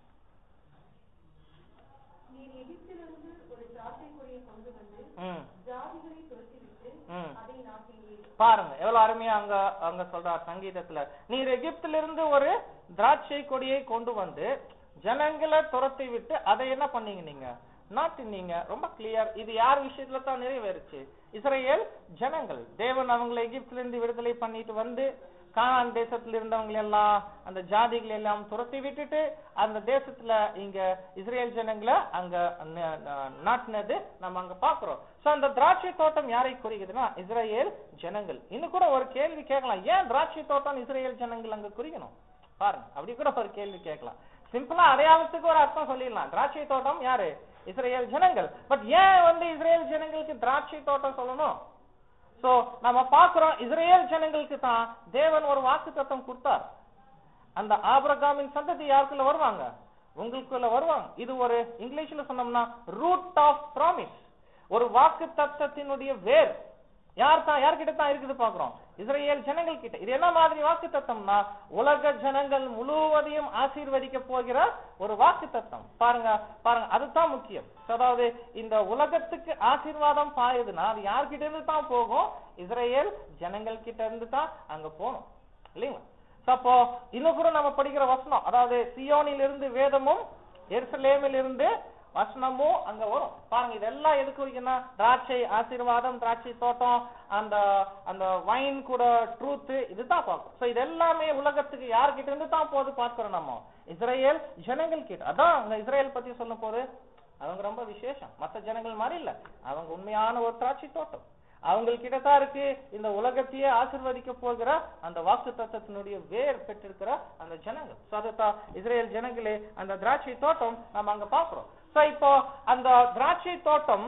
நீர் எகிப்திலிருந்து ஒரு திராட்சை கொடியை கொண்டு வந்து ம் ஜாதிகளை துரத்திவிட்டு ம் அதை நாட்டினீர் பாருங்க எவ்வளவு அருமையா அங்க அங்க சொல்றார் சங்கீதத்துல நீர் எகிப்திலிருந்து ஒரு திராட்சை கொடியை கொண்டு வந்து ஜனங்களை துரத்தி விட்டு அதை என்ன பண்ணீங்க நீங்க நாட்டினீங்க ரொம்ப கிளியர் இது யார் விஷயத்துல தான் நிறைவேறுச்சு இஸ்ரேல் ஜனங்கள் தேவன் அவங்களை எகிப்திலிருந்து விடுதலை பண்ணிட்டு வந்து கானான் தேசத்துல இருந்தவங்க எல்லாம் அந்த ஜாதிகளை எல்லாம் துரத்தி விட்டுட்டு அந்த தேசத்துல இங்க இஸ்ரேல் ஜனங்களை அங்க ந- ந- நாட்டினது நம்ம அங்க பாக்குறோம் சோ அந்த திராட்சை தோட்டம் யாரை குறிக்குதுன்னா இஸ்ரேல் ஜனங்கள் இன்னும் கூட ஒரு கேள்வி கேட்கலாம் ஏன் திராட்சை தோட்டம் இஸ்ரேல் ஜனங்கள் அங்க குறிக்கணும் பாருங்க அப்படி கூட ஒரு கேள்வி கேட்கலாம் சிம்பிளா அடையாளத்துக்கு ஒரு அர்த்தம் சொல்லிடலாம் திராட்சை தோட்டம் யாரு இஸ்ரேல் ஜனங்கள் பட் ஏன் வந்து இஸ்ரேல் ஜனங்களுக்கு திராட்சை தோட்டம் சொல்லணும் சோ நம்ம பாக்குறோம் இஸ்ரேல் ஜனங்களுக்கு தான் தேவன் ஒரு வாக்கு தத்தம் கொடுத்தார் அந்த ஆபிரகாமின் சந்ததி யாருக்குள்ள வருவாங்க உங்களுக்குள்ள வருவாங்க இது ஒரு இங்கிலீஷ்ல சொன்னோம்னா ரூட் ஆஃப் ப்ராமிஸ் ஒரு வாக்கு தத்தத்தினுடைய வேர் யார் தான் யார்கிட்ட தான் இருக்குது பாக்குறோம் இஸ்ரேல் ஜனங்கள் கிட்ட இது என்ன மாதிரி வாக்கு தத்தம்னா உலக ஜனங்கள் முழுவதையும் ஆசீர்வதிக்க போகிற ஒரு வாக்கு தத்தம் பாருங்க பாருங்க அதுதான் முக்கியம் So, அதாவது இந்த உலகத்துக்கு ஆசீர்வாதம் பாயுதுன்னா அது யார்கிட்ட இருந்து தான் போகும் இஸ்ரேல் ஜனங்கள் கிட்ட இருந்து தான் அங்க போகணும் இல்லைங்களா So, அப்போ இன்னும் கூட நம்ம படிக்கிற வசனம் அதாவது சியோனில் இருந்து வேதமும் எருசலேமில் இருந்து வசனமும் அங்க வரும் பாருங்க இதெல்லாம் எதுக்கு குறிக்குன்னா திராட்சை ஆசீர்வாதம் திராட்சை தோட்டம் அந்த அந்த வைன் கூட ட்ரூத் இதுதான் பார்க்கும் சோ இது எல்லாமே உலகத்துக்கு யார்கிட்ட இருந்து தான் போகுது பார்க்கிறோம் நம்ம இஸ்ரேல் ஜனங்கள் கிட்ட அதான் அங்க இஸ்ரேல் பத்தி சொல்லும் போது அவங்க ரொம்ப விசேஷம் மத்த ஜனங்கள் மாதிரி இல்ல அவங்க உண்மையான ஒரு திராட்சை தோட்டம் அவங்கள்கிட்ட தான் இருக்கு இந்த உலகத்தையே ஆசிர்வதிக்க போகிற அந்த வாக்கு தத்துவத்தினுடைய வேர் பெற்றிருக்கிற அந்த ஜனங்கள் So அதுதான் இஸ்ரேல் ஜனங்களே அந்த திராட்சை தோட்டம் நம்ம அங்க பாக்குறோம் சோ இப்போ அந்த திராட்சை தோட்டம்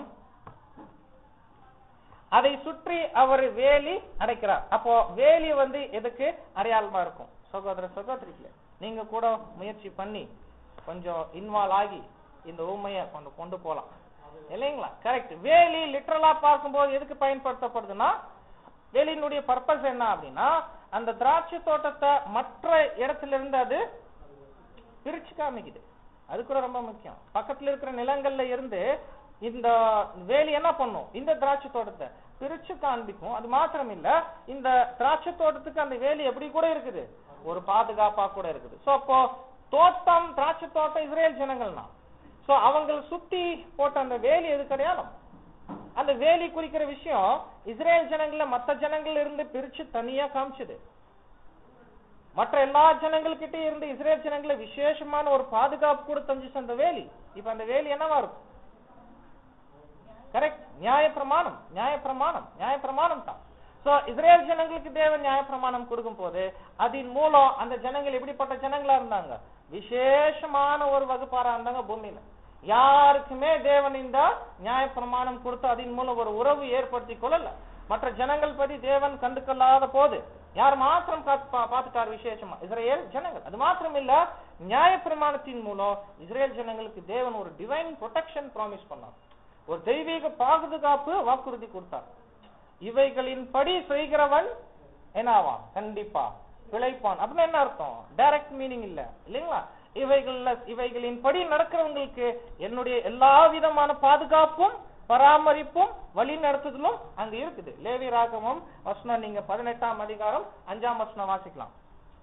அதை சுற்றி அவர் வேலி அடைக்கிறார் அப்போ வேலி வந்து எதுக்கு அடையாளமா இருக்கும் சகோதர சகோதரிகளே நீங்க கூட முயற்சி பண்ணி கொஞ்சம் இன்வால்வ் ஆகி இந்த ஊமையை கொண்டு கொண்டு போலாம் இல்லைங்களா கரெக்ட் வேலி லிட்டரலா பார்க்கும்போது எதுக்கு பயன்படுத்தப்படுதுன்னா வேலியினுடைய பர்பஸ் என்ன அப்படின்னா அந்த திராட்சை தோட்டத்தை மற்ற இடத்துல இருந்து அது பிரிச்சு காமிக்குது அது கூட ரொம்ப முக்கியம் பக்கத்துல இருக்கிற நிலங்கள்ல இருந்து இந்த வேலி என்ன பண்ணும் இந்த திராட்சை தோட்டத்தை பிரிச்சு காண்பிக்கும் அது மாத்திரம் இல்ல இந்த திராட்சை தோட்டத்துக்கு அந்த வேலி எப்படி கூட இருக்குது ஒரு பாதுகாப்பா கூட இருக்குது சோ அப்போ தோட்டம் திராட்சை தோட்டம் இஸ்ரேல் ஜனங்கள்னா சோ அவங்கள சுத்தி போட்ட அந்த வேலி எது கிடையாது அந்த வேலி குறிக்கிற விஷயம் இஸ்ரேல் ஜனங்கள மத்த ஜனங்கள்ல இருந்து பிரிச்சு தனியா காமிச்சது மற்ற எல்லா ஜனங்கள்கிட்ட இருந்து இஸ்ரேல் ஜனங்கள விசேஷமான ஒரு பாதுகாப்பு கூட தந்துச்சு அந்த வேலி இப்ப அந்த வேலி என்னவா இருக்கும் கரெக்ட் நியாய பிரமாணம் நியாய பிரமாணம் நியாய பிரமாணம் தான் சோ இஸ்ரேல் ஜனங்களுக்கு தேவன் நியாய பிரமாணம் கொடுக்கும் போது அதன் மூலம் அந்த ஜனங்கள் எப்படிப்பட்ட ஜனங்களா இருந்தாங்க விசேஷமான ஒரு வகுப்பாரா இருந்தாங்க பூமியில யாருக்குமே தேவன் இந்த நியாய பிரமாணம் கொடுத்து அதன் மூலம் ஒரு உறவு ஏற்படுத்தி கொள்ளல மற்ற ஜனங்கள் பத்தி தேவன் கண்டுக்கொள்ளாத போது யார் மாத்திரம் காத்து- பா- பார்த்துட்டார் விசேஷமா இஸ்ரேல் ஜனங்கள் அது மாத்திரம் இல்ல நியாய பிரமாணத்தின் மூலம் இஸ்ரேல் ஜனங்களுக்கு தேவன் ஒரு டிவைன் ப்ரொடெக்ஷன் ப்ராமிஸ் பண்ணார் ஒரு தெய்வீக பாதுகாப்பு வாக்குறுதி கொடுத்தார் இவைகளின் படி செய்கிறவன் என்ன ஆவான் கண்டிப்பா பிழைப்பான் அப்படின்னு என்ன அர்த்தம் டைரக்ட் மீனிங் இல்ல இல்லைங்களா இவைகள்ல இவைகளின் படி நடக்கிறவங்களுக்கு என்னுடைய எல்லா விதமான பாதுகாப்பும் பராமரிப்பும் வழி நடத்துதலும் அங்க இருக்குது லேவி ராகமம் வசனம் நீங்க பதினெட்டாம் அதிகாரம் அஞ்சாம் வசனம் வாசிக்கலாம்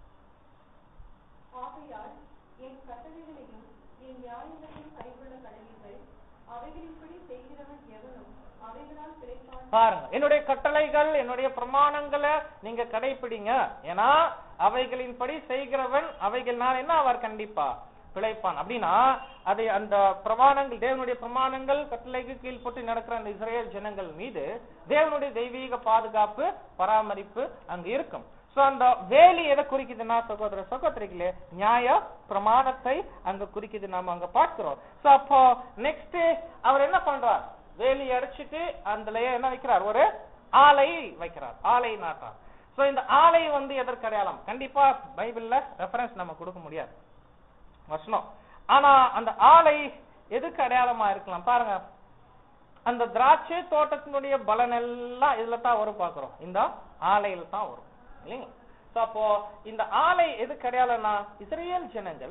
ஆகையால் என் கட்டளைகளையும் என் நியாயங்களையும் கைக்கொள்ள கடவீர்கள் அவைகளின்படி செய்கிறவன் எவனும் அவைகளால் பிழைப்பான் பாருங்க என்னுடைய கட்டளைகள் என்னுடைய பிரமாணங்களை நீங்க கடைபிடிங்க ஏன்னா அவைகளின்படி செய்கிறவன் அவைகள்னால் என்ன அவர் கண்டிப்பா பிழைப்பான் அப்படின்னா அதை அந்த பிரமாணங்கள் தேவனுடைய பிரமாணங்கள் கட்டளைக்கு கீழ்ப்பட்டு நடக்கிற அந்த இஸ்ரேல் ஜனங்கள் மீது தேவனுடைய தெய்வீக பாதுகாப்பு பராமரிப்பு அங்க இருக்கும் சோ அந்த வேலி எதை குறிக்குதுன்னா சகோதர சகோதரிகளே நியாய பிரமாணத்தை அங்க குறிக்குது நாம அங்க பார்க்கிறோம் சோ அப்போ நெக்ஸ்ட் அவர் என்ன பண்றார் வேலி அடைச்சிட்டு அதுலயே என்ன வைக்கிறார் ஒரு ஆலை வைக்கிறார் ஆலை நாட்டார் சோ இந்த ஆலை வந்து எதற்கு அடையாளம் கண்டிப்பா பைபிள்ல ரெஃபரன்ஸ் நம்ம கொடுக்க முடியாது வசனம் ஆனா அந்த ஆலை எதுக்கு அடையாளமா இருக்கலாம் பாருங்க அந்த திராட்சை தோட்டத்தினுடைய பலன் எல்லாம் இதுல தான் வரும் பாக்குறோம் இந்த ஆலையில தான் வரும் இல்லைங்களா சோ அப்போ இந்த ஆலை எதுக்கு அடையாளம்னா இஸ்ரேல் ஜனங்கள்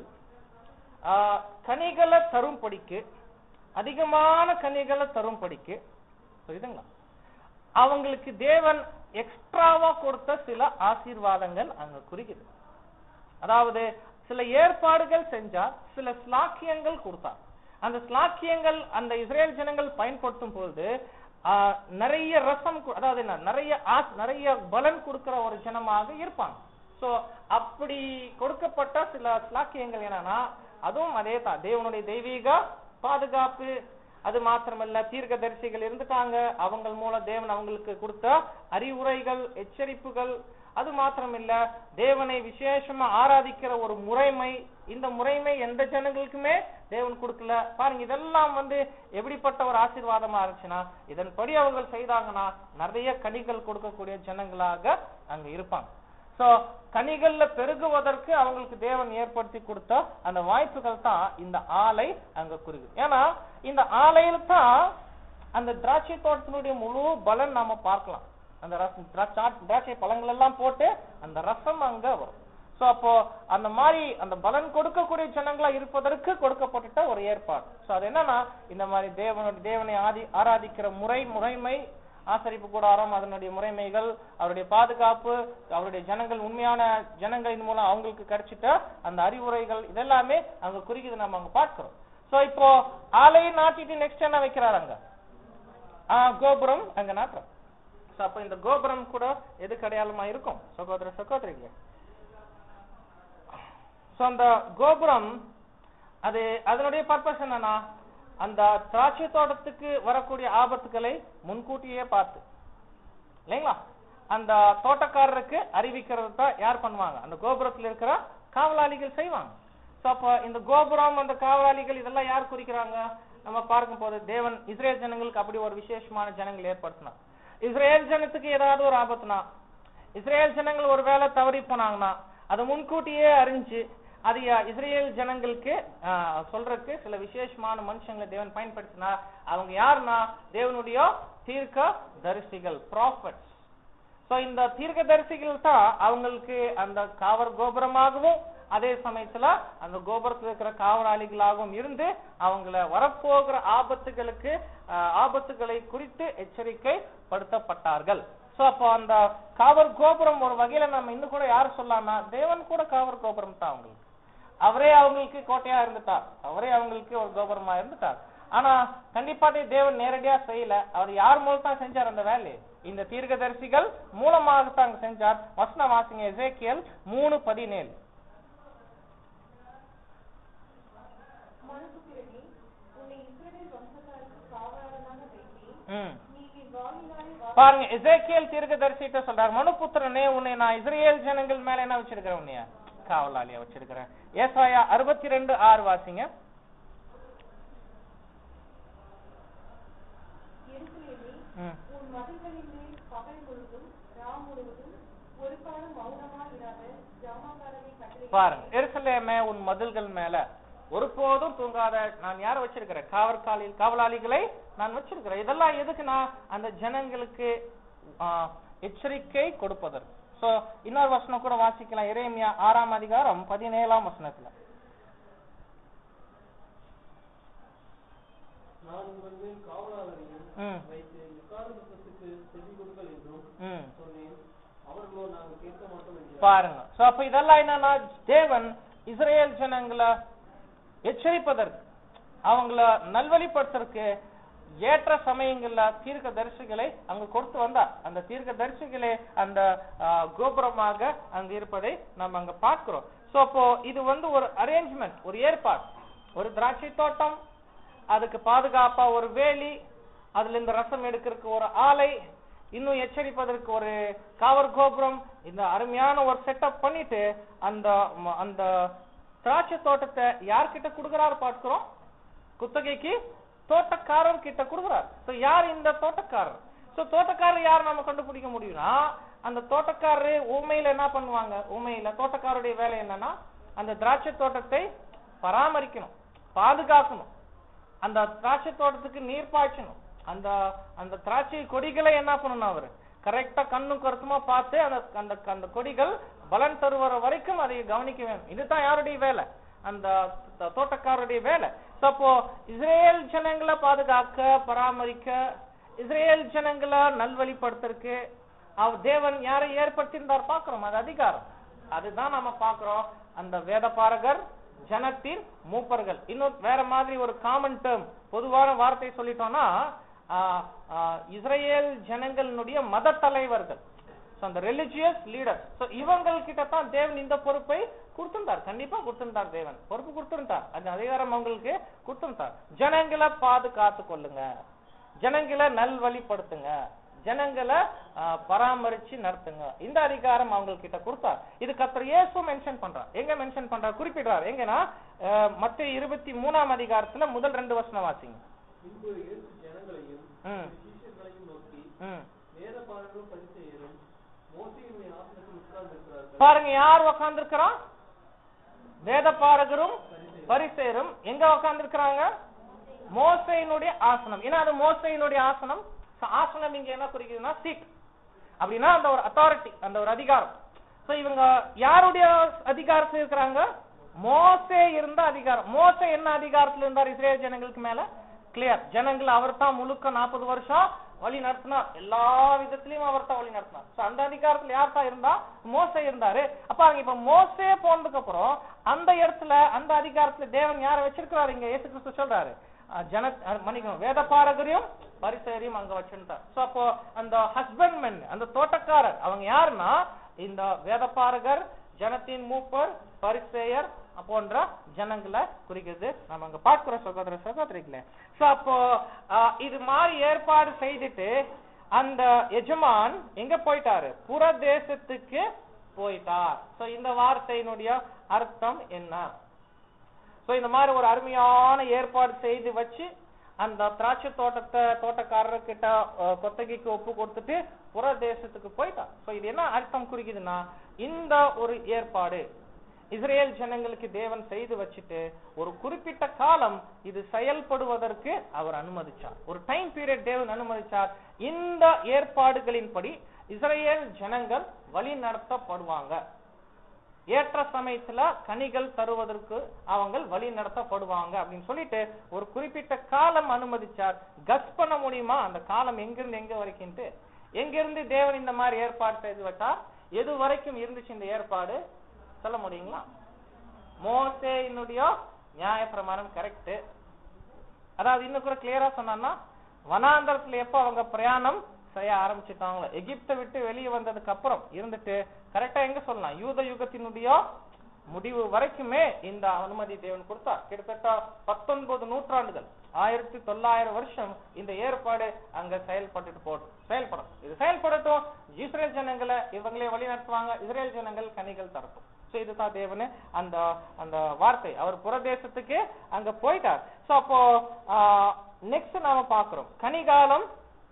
ஆஹ், கனிகளை தரும்படிக்கு அதிகமான கனிகளை தரும்படிக்கு புரியுதுங்களா அவங்களுக்கு தேவன் எக்ஸ்ட்ராவா கொடுத்த சில ஆசீர்வாதங்கள் அங்க குறிக்குது அதாவது சில ஏற்பாடுகள் செஞ்சார் சில ஸ்லாக்கியங்கள் கொடுத்தார் அந்த ஸ்லாக்கியங்கள் அந்த இஸ்ரேல் ஜனங்கள் பயன்படுத்தும் பொழுது ஆஹ், நிறைய ரசம் கு- அதாவது என்ன நிறைய ஆஸ்- நிறைய பலன் கொடுக்கிற ஒரு ஜனமாக இருப்பாங்க சோ அப்படி கொடுக்கப்பட்ட சில ஸ்லாக்கியங்கள் என்னன்னா அதுவும் அதே தான் தேவனுடைய தெய்வீக பாதுகாப்பு அது மாத்திரமல்ல தீர்க்கதரிசிகள் இருந்துட்டாங்க அவங்க மூலம் தேவன் அவங்களுக்கு கொடுத்த அறிவுரைகள் எச்சரிப்புகள் அது மாத்திரமில்ல தேவனை விசேஷமா ஆராதிக்கிற ஒரு முறைமை இந்த முறைமை எந்த ஜனங்களுக்குமே தேவன் கொடுக்கல பாருங்க இதெல்லாம் வந்து எப்படிப்பட்ட ஒரு ஆசீர்வாதமா இருந்துச்சுன்னா இதன்படி அவங்க செய்தாங்கன்னா நிறைய கனிகள் கொடுக்கக்கூடிய ஜனங்களாக அங்க இருப்பாங்க சோ கனிகள்ல பெருகுவதற்கு அவங்களுக்கு தேவன் ஏற்படுத்தி கொடுத்த அந்த வாய்ப்புகள் தான் இந்த ஆலை அங்க குறிக்குது ஏன்னா இந்த ஆலையில தான் அந்த திராட்சை தோட்டத்தினுடைய முழு பலன் நாம பார்க்கலாம் அந்த ரசம் திராட்சை- திராட்சை பழங்கள் எல்லாம் போட்டு அந்த ரசம் அங்க வரும் சோ அப்போ அந்த மாதிரி அந்த பலன் கொடுக்கக்கூடிய ஜனங்களா இருப்பதற்கு கொடுக்கப்பட்ட ஒரு ஏற்பாடு சோ அது என்னன்னா இந்த மாதிரி தேவனுடைய தேவனை ஆதி ஆராதிக்கிற முறை முறைமை ஆசரிப்பு கூடாரம் அதனுடைய முறைமைகள் அவருடைய பாதுகாப்பு அவருடைய ஜனங்கள் உண்மையான ஜனங்கள் இது மூலம் அவங்களுக்கு கிடைச்சிட்ட அந்த அறிவுரைகள் இதெல்லாமே அங்க குறிக்குது நம்ம அங்க பார்க்கிறோம் சோ இப்போ ஆலையை நாட்டிட்டு நெக்ஸ்ட் என்ன வைக்கிறாரு அங்க ஆ, கோபுரம் அங்க நாட்டுறோம் சோ அப்ப இந்த கோபுரம் கூட எதுக்கு அடையாளமா இருக்கும் சகோதர சகோதரிகளே சோ அந்த கோபுரம் அது அதனுடைய பர்பஸ் என்னன்னா அந்த திராட்சை தோட்டத்துக்கு வரக்கூடிய ஆபத்துக்களை முன்கூட்டியே பார்த்து இல்லைங்களா அந்த தோட்டக்காரருக்கு அறிவிக்கிறது தான் யார் பண்ணுவாங்க அந்த கோபுரத்துல இருக்கிற காவலாளிகள் செய்வாங்க சோ அப்ப இந்த கோபுரம் அந்த காவலாளிகள் இதெல்லாம் யார் குறிக்கிறாங்க நம்ம பார்க்கும் போது தேவன் இஸ்ரேல் ஜனங்களுக்கு அப்படி ஒரு விசேஷமான ஜனங்கள் ஏற்படுத்தினார் இஸ்ரேல் ஜனத்துக்கு ஏதாவது ஒரு ஆபத்துனா இஸ்ரேல் ஜனங்கள் ஒரு வேளை தவறி போனாங்கன்னா அதை முன்கூட்டியே அறிஞ்சு அது யா- இஸ்ரேல் ஜனங்களுக்கு ஆஹ், சொல்றதுக்கு சில விசேஷமான மனுஷங்களை தேவன் பயன்படுத்தினா அவங்க யாருன்னா தேவனுடைய தீர்க்க தரிசிகள் ப்ராஃபட்ஸ் சோ இந்த தீர்க்கதரிசிகள் தான் அவங்களுக்கு அந்த காவல் கோபுரமாகவும் அதே சமயத்துல அந்த கோபுரத்துல இருக்கிற காவலாளிகளாகவும் இருந்து அவங்கள வரப்போகிற ஆபத்துகளுக்கு ஆஹ், ஆபத்துகளை குறித்து எச்சரிக்கை படுத்தப்பட்டார்கள் சோ அப்போ அந்த காவல் கோபுரம் ஒரு வகையில நம்ம இன்னும் கூட யார் சொல்லலாம்னா தேவன் கூட காவல் கோபுரம் தான் அவங்களுக்கு அவரே அவங்களுக்கு கோட்டையா இருந்துட்டார் அவரே அவங்களுக்கு ஒரு கோபுரமா இருந்துட்டார் ஆனா கண்டிப்பா அதை தேவன் நேரடியா செய்யல அவர் யார் மூலம் தான் செஞ்சார் அந்த வேலையை இந்த தீர்க்கதரிசிகள் மூலமாக தான் அங்க செஞ்சார் வசன வாசிங்க எசேக்கியல் மூணு பதினேழு மனுபுத்திரனே, உன்னை இஸ்ரவேல் வம்சத்தாருக்கு காவலாளனாக வைத்தேன். ம் நீ என் வாயினாலே வா- பாருங்க எசேக்கியல் தீர்க்கதரிசிட்ட சொல்றார் மனுபுத்திரனே உன்னை நான் இஸ்ரேல் ஜனங்கள் மேல என்ன வச்சிருக்கிறேன் உன்னைய காவலாளியா வச்சிருக்கிறேன் ஏசாயா அறுபத்தி ரெண்டு ஆறு வாசிங்க எருசலேமே, ம் உன் மதில்களின் மேல் பகல் முழுதும் ரா முழுவதும் ஒரு காலம் மௌனமாயிராத ஜாமக்காரனை கட்டளை பாருங்க எருசலேமே உன் மதில்கள் மேல ஒருபோதும் தூங்காத நான் யார வச்சிருக்கிறேன் காவற்காலில் காவலாளிகளை நான் வச்சிருக்கிறேன் இதெல்லாம் எதுக்குன்னா அந்த ஜனங்களுக்கு ஆஹ், எச்சரிக்கை கொடுப்பதற்கு சோ இன்னொரு வசனம் கூட வாசிக்கலாம் எரேமியா ஆறாம் அதிகாரம் பதினேழாம் வசனத்துல நான் உங்கள் மேல் காவலாளரையும் ம் வைத்து எக்கால சத்தத்துக்கு செவி கொடுங்கள் என்றும் ம் சொன்னேன் அவர்களோ நாங்கள் கேட்க மாட்டோம் என்று பாருங்க சோ அப்ப இதெல்லாம் என்னன்னா தேவன் இஸ்ரேல் ஜனங்களை எச்சரிப்பதற்கு அவங்கள நல்வழிப்படுத்துறதுக்கு ஏற்ற சமயங்கள்ல தீர்க்க தரிசிகளை அங்க கொடுத்து வந்தார் அந்த தீர்க்க தரிசிகளே அந்த ஆ, கோபுரமாக அங்க இருப்பதை நம்ம அங்க பார்க்கிறோம் சோ அப்போ இது வந்து ஒரு அரேஞ்ச்மெண்ட் ஒரு ஏற்பாடு ஒரு திராட்சை தோட்டம் அதுக்கு பாதுகாப்பா ஒரு வேலி அதுல இந்த ரசம் எடுக்கிறதுக்கு ஒரு ஆலை இன்னும் எச்சரிப்பதற்கு ஒரு காவல் கோபுரம் இந்த அருமையான ஒரு செட்டப் பண்ணிட்டு அந்த ம- அந்த திராட்சை தோட்டத்தை யார்கிட்ட கொடுக்கறாரு பார்க்கிறோம் குத்தகைக்கு தோட்டக்காரர் கிட்ட கொடுக்குறார் சோ யார் இந்த தோட்டக்காரர் சோ தோட்டக்காரர் யார் நம்ம கண்டுபிடிக்க முடியும்னா அந்த தோட்டக்காரரு ஊமையில என்ன பண்ணுவாங்க ஊமையில தோட்டக்காரருடைய வேலை என்னன்னா அந்த திராட்சை தோட்டத்தை பராமரிக்கணும் பாதுகாக்கணும் அந்த திராட்சை தோட்டத்துக்கு நீர் பாய்ச்சணும் அந்த அந்த திராட்சை கொடிகளை என்ன பண்ணணும் அவரு கரெக்டா கண்ணும் கருத்துமா பார்த்து அந்த அந்த அந்த கொடிகள் பலன் தருவர வரைக்கும் அதை கவனிக்க வேண்டும் இதுதான் யாருடைய வேலை அந்த த- தோட்டக்காரருடைய வேலை So, அப்போ இஸ்ரேல் ஜனங்களை பாதுகாக்க பராமரிக்க இஸ்ரேல் ஜனங்களை நல்வழிப்படுத்துறதுக்கு அவர் தேவன் யாரை ஏற்படுத்தியிருந்தார் பார்க்கிறோம் அது அதிகாரம் அதுதான் நம்ம பார்க்கிறோம் அந்த வேதபாரகர் ஜனத்தின் மூப்பர்கள் இன்னும் வேற மாதிரி ஒரு காமன் டேர்ம் பொதுவான வார்த்தை சொல்லிட்டோம்னா ஆ, ஆ, இஸ்ரேல் ஜனங்களினுடைய மத தலைவர்கள் So, அந்த ரிலிஜியஸ் லீடர் சோ இவங்கள் கிட்ட தான் தேவன் இந்த பொறுப்பை கொடுத்திருந்தார் கண்டிப்பா கொடுத்திருந்தார் தேவன் பொறுப்பு கொடுத்திருந்தார் அந்த அதிகாரம் அவங்களுக்கு கொடுத்திருந்தார் ஜனங்களை பாதுகாத்து கொள்ளுங்க ஜனங்களை நல்வழிப்படுத்துங்க ஜனங்களை ஆ, பராமரிச்சு நடத்துங்க இந்த அதிகாரம் அவங்க கிட்ட கொடுத்தார் இது கத்தர் இயேசு மென்ஷன் பண்றார் எங்க மென்ஷன் பண்றார் குறிப்பிடுறார் எங்கன்னா மத்த இருபத்தி மூணாம் அதிகாரத்துல முதல் ரெண்டு வருஷம் வாசிங்க பின்பு இயேசு ஜனங்களையும் ம் சீஷர்களையும் நோக்கி ம் வேத பாடங்களும் பரிசெயரும் மோசையினுடைய ஆசனத்தில் உட்கார்ந்திருக்கிறார்கள் பாருங்க யார் உக்காந்துருக்கிறான் வேத பாரகரும் பரிசேரும் எங்க உக்காந்துருக்கிறாங்க மோசையினுடைய ஆசனம் ஏன்னா அது மோசையினுடைய ஆசனம் So, ஆசனம் இங்க என்ன குறிக்குதுன்னா சீட் அப்படின்னா அந்த ஒரு அத்தாரிட்டி அந்த ஒரு அதிகாரம் சோ இவங்க யாருடைய அதிகாரத்துல இருக்கிறாங்க மோசே இருந்த அதிகாரம் மோசே என்ன அதிகாரத்துல இருந்தார் இஸ்ரேல் ஜனங்களுக்கு மேல கிளியர் ஜனங்கள் அவர் தான் முழுக்க நாற்பது வருஷம் வழி நடத்தினார் எல்லா விதத்திலயும் அவர் தான் வழி நடத்தினார் So, அந்த அதிகாரத்துல யார் தான் இருந்தா மோசே இருந்தாரு அப்ப அங்க இப்ப மோசே போனதுக்கு அப்புறம் அந்த இடத்துல அந்த அதிகாரத்துல தேவன் யாரை வச்சிருக்கிறாரு இங்க இயேசு கிறிஸ்து சொல்றாரு அஹ் ஜன அஹ் மன்னிக்கணும் வேத பாரகரையும் பரிசேரையும் அங்க வச்சிருந்தார் சோ அப்போ அந்த ஹஸ்பண்ட்மென் அந்த தோட்டக்காரர் அவங்க யாருன்னா இந்த வேத பாரகர் ஜனத்தின் மூப்பர் பரிசேயர் போன்ற ஜனங்களை குறிக்கிறது நம்ம அங்க பார்க்கிற சகோதர சகோதரிகளே சோ அப்போ அஹ், இது மாதிரி ஏற்பாடு செய்துட்டு அந்த எஜமான் எங்க போயிட்டாரு புற தேசத்துக்கு போயிட்டார் சோ இந்த வார்த்தையினுடைய அர்த்தம் என்ன சோ இந்த மாதிரி ஒரு அருமையான ஏற்பாடு செய்து வச்சு அந்த திராட்சை தோட்டத்தை தோட்டக்காரர்கிட்ட அஹ், கொத்தகைக்கு ஒப்பு கொடுத்துட்டு புற தேசத்துக்கு போயிட்டான் சோ இது என்ன அர்த்தம் குறிக்குதுன்னா இந்த ஒரு ஏற்பாடு இஸ்ரேல் ஜனங்களுக்கு தேவன் செய்து வச்சுட்டு ஒரு குறிப்பிட்ட காலம் இது செயல்படுவதற்கு அவர் அனுமதிச்சார் ஒரு டைம் பீரியட் தேவன் அனுமதிச்சார் இந்த ஏற்பாடுகளின்படி இஸ்ரேல் ஜனங்கள் வழி நடத்தப்படுவாங்க ஏற்ற சமயத்துல கனிகள் தருவதற்கு அவங்க வழி நடத்தப்படுவாங்க அப்படின்னு சொல்லிட்டு ஒரு குறிப்பிட்ட காலம் அனுமதிச்சார் கஸ் பண்ண முடியுமா அந்த காலம் எங்கிருந்து எங்க வரைக்கும்ட்டு எங்கிருந்து தேவன் இந்த மாதிரி ஏற்பாடு செய்து விட்டார் எது வரைக்கும் இருந்துச்சு இந்த ஏற்பாடு சொல்ல முடியுங்களா மோசேயினுடைய நியாயப்பிரமாணம் கரெக்ட் அதாவது இன்னும் கூட கிளியரா சொன்னா வனாந்தரத்துல எப்ப அவங்க பிரயாணம் செய்ய ஆரம்பிச்சுட்டாங்களோ எகிப்தை விட்டு வெளியே வந்ததுக்கு அப்புறம் இருந்துட்டு கரெக்டா எங்க சொல்லலாம் யூத யுகத்தினுடைய முடிவு வரைக்குமே இந்த அனுமதி தேவன் கொடுத்தார் கிட்டத்தட்ட பத்தொன்பது நூற்றாண்டுகள் ஆயிரத்தி தொள்ளாயிரம் வருஷம் இந்த ஏற்பாடு அங்க செயல்பட்டுட்டு போட்டும் செயல்படும் இது செயல்படட்டும் இஸ்ரேல் ஜனங்களை இவங்களே வழி நடத்துவாங்க இஸ்ரேல் ஜனங்கள் கனிகள் தரட்டும் சோ இதுதான் தேவனு அந்த அந்த வார்த்தை அவர் புறதேசத்துக்கு அங்க போயிட்டார் சோ அப்போ நெக்ஸ்ட் நாம பாக்குறோம் கனிகாலம்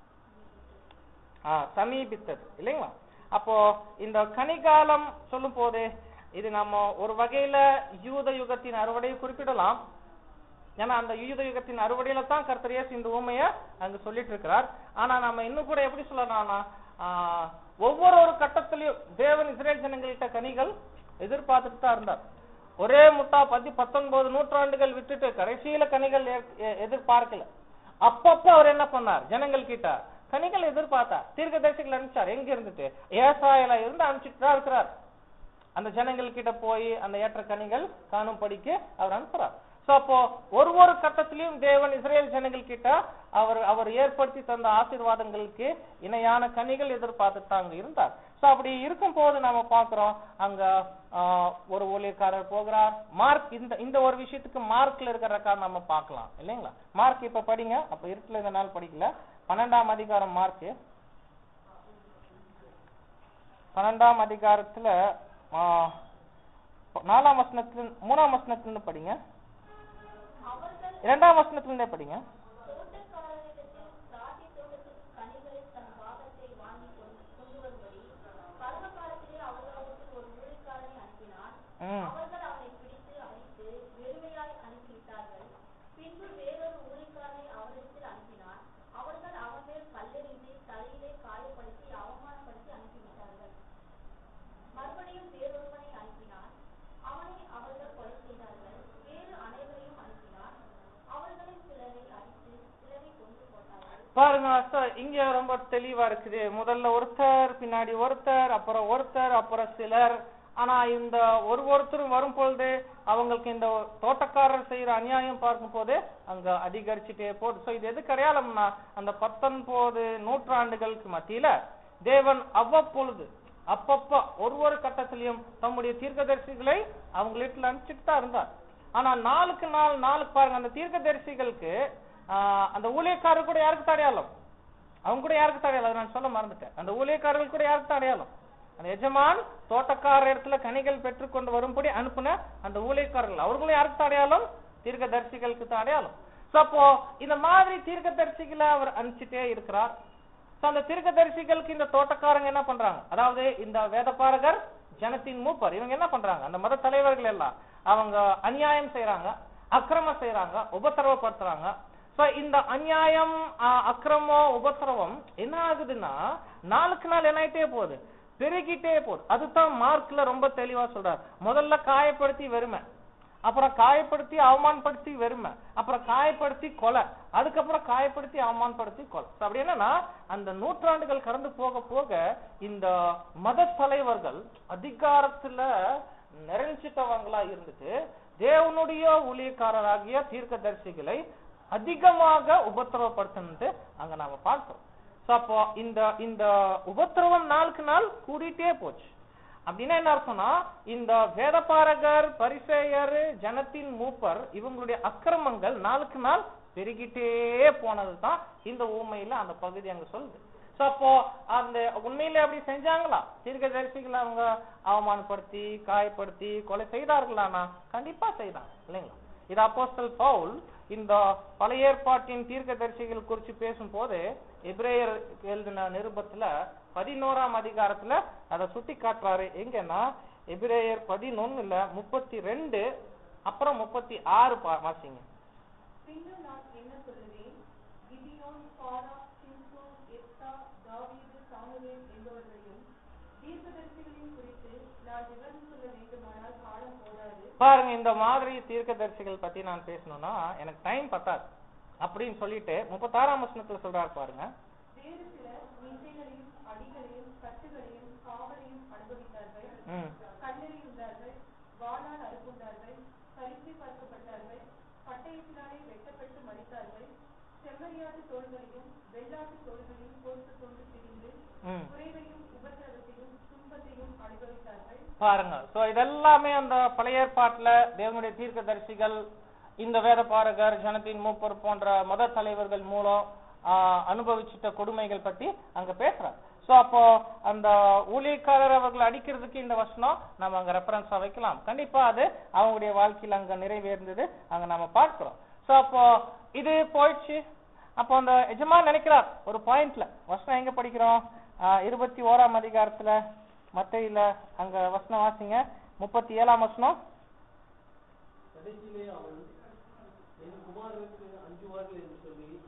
ஆ, சமீபித்தது இல்லைங்களா அப்போ இந்த கனிகாலம் சொல்லும் போது இது நம்ம ஒரு வகையில யூத யுகத்தின் அறுவடையை குறிப்பிடலாம் ஏன்னா அந்த யூத யுகத்தின் அறுவடையில தான் கர்த்தர் இயேசு இந்த ஊமைய அங்க சொல்லிட்டு இருக்கிறார் ஆனா நம்ம இன்னும் கூட எப்படி சொல்லலாம்னா ஆஹ், ஒவ்வொரு ஒரு கட்டத்திலையும் தேவன் இஸ்ரேல் ஜனங்கள்கிட்ட கனிகள் எதிர்பார்த்துட்டு தான் இருந்தார் ஒரே முட்டா பத்தி பத்தொன்பது நூற்றாண்டுகள் விட்டுட்டு கடைசியில கனிகள் எ- எ- எதிர்பார்க்கல அப்பப்ப அவர் என்ன பண்ணார் ஜனங்கள் கிட்ட கனிகள் எதிர்பார்த்தார் தீர்க்கதரிசிகள் அனுப்பிச்சார் எங்க இருந்துட்டு ஏசாயில இருந்து அனுப்பிச்சிட்டு தான் இருக்கிறார் அந்த ஜனங்கள் கிட்ட போய் அந்த ஏற்ற கனிகள் காணும்படிக்கு அவர் அனுப்புறார் சோ அப்போ ஒரு ஒரு கட்டத்திலையும் தேவன் இஸ்ரேல் ஜனங்கள் கிட்ட அவர் அவர் ஏற்படுத்தி தந்த ஆசீர்வாதங்களுக்கு இணையான கனிகள் எதிர்பார்த்துட்டு தான் அங்க இருந்தார் சோ அப்படி இருக்கும் போது நாம பாக்குறோம் அங்க ஆஹ், ஒரு ஊழியக்காரர் போகிறார் மார்க் இந்த இந்த ஒரு விஷயத்துக்கு மார்க்ல இருக்கிற நம்ம பார்க்கலாம் இல்லைங்களா மார்க் இப்ப படிங்க அப்ப இருட்டுல இந்த நாள் படிக்கல பன்னெண்டாம் அதிகாரம் மார்க் பன்னெண்டாம் அதிகாரத்துல ஆ, நாலாம் வசனத்துல மூணாம் வசனத்துல படிங்க இரண்டாம் வசனத்துல படிங்க தோட்டக்காரரிடத்தில் திராட்சை தோட்டத்தின் கனிகளை தன் பாகத்தை வாங்கி கொண்டு கொண்டு வரும்படி பருவ காலத்திலே அவர்களிடத்தில் ஒரு ஊழியக்காரனை அனுப்பினான் ம் அவர்கள் அவனை பிடித்து அடித்து வெறுமையாய் அனுப்பிவிட்டார்கள் பின்பு வேறொரு ஊழியக்காரனை அவரிடத்தில் அனுப்பினான் அவர்கள் அவன் மேல் கல்லெறிந்து தலையிலே காயப்படுத்தி அவமானப்படுத்தி அனுப்பிவிட்டார்கள் மறுபடியும் வேறொருவனை அனுப்பினான் அவனை அவர்கள் கொலை செய்தார்கள் வேறு அனைவரையும் அனுப்பினான் அவர்களில் சிலரை அடித்து சிலரை கொன்று போட்டார்கள் பாருங்க so இங்க ரொம்ப தெளிவா இருக்குது முதல்ல ஒருத்தர் பின்னாடி ஒருத்தர் அப்புறம் ஒருத்தர் அப்புறம் சிலர் ஆனா இந்த ஒரு ஒருத்தரும் வரும் பொழுது அவங்களுக்கு இந்த தோட்டக்காரர் செய்யற அநியாயம் பார்க்கும் போது அங்க அதிகரிச்சுட்டே போகுது சோ இது எதுக்கு அடையாளம்னா அந்த பத்தொன்பது நூற்றாண்டுகளுக்கு மத்தியில தேவன் அவ்வப்பொழுது அப்பப்ப ஒரு ஒரு கட்டத்திலையும் தம்முடைய தீர்க்கதரிசிகளை அவங்க வீட்டுல அனுப்பிச்சுட்டு தான் இருந்தார் ஆனா நாளுக்கு நாள் நாளுக்கு பாருங்க அந்த தீர்க்கதரிசிகளுக்கு ஆஹ், அந்த ஊழியக்காரர் கூட யாருக்கு தான் அடையாளம் அவங்க கூட யாருக்கு தான் அடையாளம் அதை நான் சொல்ல மறந்துட்டேன் அந்த ஊழியக்காரர்கள் கூட யாருக்கு தான் அடையாளம் அந்த எஜமான் தோட்டக்காரர் இடத்துல கனிகள் பெற்றுக்கொண்டு வரும்படி அனுப்புன அந்த ஊழியக்காரர்கள் அவர்களும் யாருக்கு தான் அடையாளம் தீர்க்கதரிசிகளுக்கு தான் அடையாளம் சோ அப்போ இந்த மாதிரி தீர்க்கதரிசிகளை அவர் அனுப்பிச்சிட்டே இருக்கிறார் சோ அந்த தீர்க்கதரிசிகளுக்கு இந்த தோட்டக்காரங்க என்ன பண்றாங்க அதாவது இந்த வேதபாரகர் ஜனத்தின் மூப்பர் இவங்க என்ன பண்றாங்க அந்த மத தலைவர்கள் எல்லாம் அவங்க அநியாயம் செய்யறாங்க அக்கிரமம் செய்யறாங்க உபத்திரவப்படுத்துறாங்க சோ இந்த அநியாயம் ஆஹ், அக்கிரமம் உபத்திரவம் என்ன ஆகுதுன்னா நாளுக்கு நாள் என்ன ஆயிட்டே போகுது பெருகிட்டே போகுது அதுதான் மார்க்ல ரொம்ப தெளிவா சொல்றாரு முதல்ல காயப்படுத்தி வெறுமை அப்புறம் காயப்படுத்தி அவமானப்படுத்தி வெறுமை அப்புறம் காயப்படுத்தி கொலை அதுக்கப்புறம் காயப்படுத்தி அவமானப்படுத்தி கொலை So, அப்படி என்னன்னா அந்த நூற்றாண்டுகள் கடந்து போக போக இந்த மத தலைவர்கள் அதிகாரத்துல நிறைஞ்சிட்டவங்களா இருந்துட்டு தேவனுடைய ஊழியக்காரராகிய தீர்க்கதரிசிகளை அதிகமாக உபத்திரவப்படுத்தினது அங்க நாம பார்த்தோம் So, அப்போ இந்த இந்த உபத்திரவம் நாளுக்கு நாள் கூடிட்டே போச்சு அப்படின்னா என்ன அர்த்தம்னா இந்த வேதபாரகர் பரிசேயர் ஜனத்தின் மூப்பர் இவங்களுடைய அக்கிரமங்கள் நாளுக்கு நாள் பெருகிட்டே போனதுதான் இந்த ஊமையில அந்த பகுதி அங்க சொல்லுது சோ அப்போ அந்த உண்மையில அப்படி செஞ்சாங்களா தீர்க்கதரிசிகளை அவங்க அவமானப்படுத்தி காயப்படுத்தி கொலை செய்தார்களானா கண்டிப்பா செய்தாங்க இல்லைங்களா இது அப்போஸ்தல் பவுல் இந்த பழைய ஏற்பாட்டின் தீர்க்கதரிசிகள் குறித்து பேசும்போது எபிரேயர் எழுதின நிருபத்துல பதினோராம் அதிகாரத்துல அதை சுட்டி காட்டுறாரு எங்கன்னா எபிரேயர் பதினொன்னுல முப்பத்தி ரெண்டு அப்புறம் முப்பத்தி ஆறு பா- வாசிங்க பின்னும் நான் என்ன சொல்லுவேன் கிதியோன் பாரா சிம்சோன் எப்தா தாவீது சாமுவேல் என்பவர்களையும் தீர்க்கதரிசிகளையும் குறித்து நான் விவரம் சொல்ல வேண்டுமானால் காலம் போதாது பாருங்க இந்த மாதிரி தீர்க்கதரிசிகள் பத்தி நான் பேசணும்னா எனக்கு டைம் பத்தாது அப்படின்னு சொல்லிட்டு முப்பத்தாறாம் வசனத்துல சொல்றாரு பாருங்க வேறு சிலர் நிந்தைகளையும் அடிகளையும் கட்டுகளையும் காவலையும் அனுபவித்தார்கள் ம் கல்லெறியுண்டார்கள் வாளால் அறுப்புண்டார்கள் கருப்பி பார்க்கப்பட்டார்கள் பட்டயத்தினாலே வெட்டப்பட்டு மறித்தார்கள் செம்மறியாட்டு தோள்களையும் வெள்ளாட்டு தோள்களையும் கோர்த்து கொண்டு திரிந்து ம் குறைவையும் உபத்திரவத்தையும் துன்பத்தையும் அனுபவித்தார்கள் பாருங்க சோ இதெல்லாமே அந்த பழைய ஏற்பாட்டுல தேவனுடைய தீர்க்கதரிசிகள் இந்த வேதபாரகர் ஜனத்தின் மூப்பர் போன்ற மத தலைவர்கள் மூலம் ஆஹ், அனுபவிச்சிட்ட கொடுமைகள் பத்தி அங்க பேசுறாங்க சோ அப்போ அந்த ஊழியக்காரர் அவர்கள் அடிக்கிறதுக்கு இந்த வசனம் நம்ம அங்க ரெஃபரன்ஸா வைக்கலாம் கண்டிப்பா அது அவங்களுடைய வாழ்க்கையில அங்க நிறைவேர்ந்தது அங்க நம்ம பார்க்கிறோம் சோ அப்போ இது போயிடுச்சு அப்போ அந்த எஜமான் நினைக்கிறார் ஒரு பாயிண்ட்ல வசனம் எங்க படிக்கிறோம் ஆஹ், இருபத்தி ஓராம் அதிகாரத்துல மத்தையில அங்க வசனம் வாசிங்க முப்பத்தி ஏழாம் வசனம் கடைசியிலே அவன் என் குமாரனுக்கு அஞ்சுவார்கள் என்று சொல்லி தன்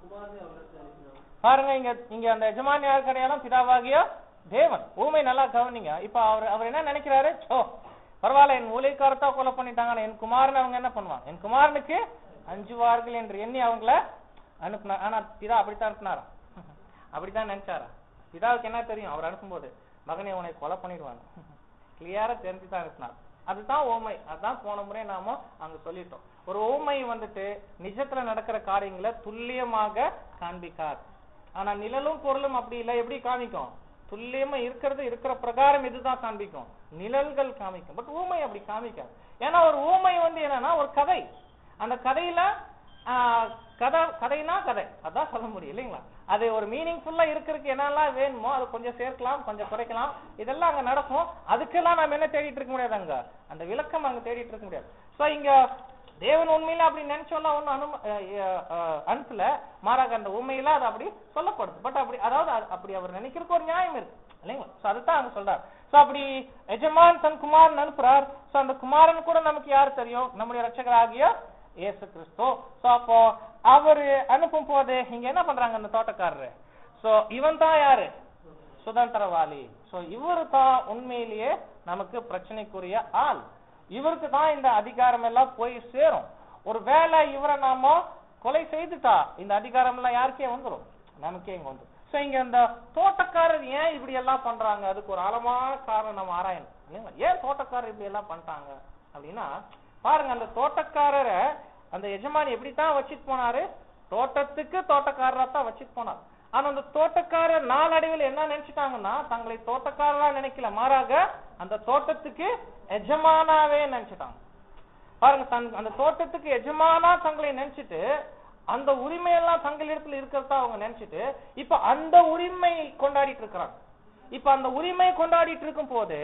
குமாரனை அவர்களுக்கு அனுப்பினான் பாருங்க இங்க இங்க அந்த எஜமானி யார் கிடையாலும் பிதாவாகிய தேவன் ஊமை நல்லா கவனிங்க இப்ப அவர் அவர் என்ன நினைக்கிறாரு ஓ பரவாயில்ல என் ஊழியக்காரத்தா கொலை பண்ணிட்டாங்க ஆனா என் குமாரன் அவங்க என்ன பண்ணுவாங்க என் குமாரனுக்கு அஞ்சுவார்கள் என்று எண்ணி அவங்கள அனுப்புனா ஆனா பிதா அப்படித்தான் அனுப்புனாரா அப்படித்தான் நினைச்சாரா பிதாவுக்கு என்ன தெரியும் அவர் அனுப்பும்போது மகனை உன்னை கொலை பண்ணிடுவாங்க கிளியரா தெரிஞ்சு தான் அனுப்புனார் அதுதான் ஓமை அதான் போன முறை நாம அங்க சொல்லிட்டோம் ஒரு ஓமை வந்துட்டு நிஜத்துல நடக்கிற காரியங்களை துல்லியமாக காண்பிக்காது ஆனா நிழலும் பொருளும் அப்படி இல்லை எப்படி காமிக்கும் துல்லியமா இருக்கிறது இருக்கிற பிரகாரம் இதுதான் காண்பிக்கும் நிழல்கள் காமிக்கும் பட் ஊமை அப்படி காமிக்காது ஏன்னா ஒரு ஊமை வந்து என்னன்னா ஒரு கதை அந்த கதையில ஆஹ், கதை கதைனா கதை அதான் சொல்ல முடியும் இல்லைங்களா அது ஒரு மீனிங்ஃபுல்லா இருக்கிறதுக்கு என்னெல்லாம் வேணுமோ அது கொஞ்சம் சேர்க்கலாம் கொஞ்சம் குறைக்கலாம் இதெல்லாம் அங்க நடக்கும் அதுக்கெல்லாம் நம்ம என்ன தேடிட்டு இருக்க முடியாது அங்க அந்த விளக்கம் அங்க தேடிட்டு இருக்க முடியாது சோ இங்க தேவன் உண்மையில அப்படி நினைச்சோம்னா ஒன்னும் அனு அஹ், அஹ், அனுப்பல மாறாக அந்த உண்மையில அது அப்படி சொல்லப்படுது பட் அப்படி அதாவது அது- அப்படி அவர் நினைக்கிறதுக்கு ஒரு நியாயம் இருக்கு இல்லைங்களா சோ அதுதான் அங்க சொல்றாரு சோ அப்படி எஜமான் தன் குமாரன் அனுப்புறார் சோ அந்த குமாரன் கூட நமக்கு யார் தெரியும் நம்முடைய ரட்சகராகிய இயேசு கிறிஸ்து சோ அப்போ அவரு அனுப்பும் போது இங்க என்ன பண்றாங்க அந்த தோட்டக்காரரு சோ இவன் தான் யாரு சுதந்திரவாளி சோ இவரு தான் உண்மையிலேயே நமக்கு பிரச்சனைக்குரிய ஆள் இவருக்கு தான் இந்த அதிகாரம் எல்லாம் போய் சேரும் ஒருவேளை இவரை நாம கொலை செய்துட்டா இந்த அதிகாரம் எல்லாம் யாருக்கே வந்துரும் நமக்கே இங்க வந்துரும் சோ இங்க இந்த தோட்டக்காரர் ஏன் இப்படி எல்லாம் பண்றாங்க அதுக்கு ஒரு ஆழமான காரணம் நம்ம ஆராயணும் இல்லைங்களா ஏன் தோட்டக்காரர் இப்படி எல்லாம் பண்ணிட்டாங்க அப்படின்னா பாருங்க அந்த தோட்டக்காரரை அந்த எஜமானி எப்படித்தான் வச்சுட்டு போனாரு தோட்டத்துக்கு தோட்டக்காரரா தான் வச்சுட்டு போனார் ஆனா அந்த தோட்டக்காரர் நாளடைவில் என்ன நினைச்சிட்டாங்கன்னா தங்களை தோட்டக்காரரா நினைக்கல மாறாக அந்த தோட்டத்துக்கு எஜமானாவே நினைச்சிட்டாங்க பாருங்க தன் அந்த தோட்டத்துக்கு எஜமானா தங்களை நினைச்சிட்டு அந்த உரிமையெல்லாம் தங்களிடத்துல இருக்கிறதா அவங்க நினைச்சிட்டு இப்ப அந்த உரிமை கொண்டாடிட்டு இருக்கிறாங்க இப்ப அந்த உரிமை கொண்டாடிட்டு இருக்கும் போது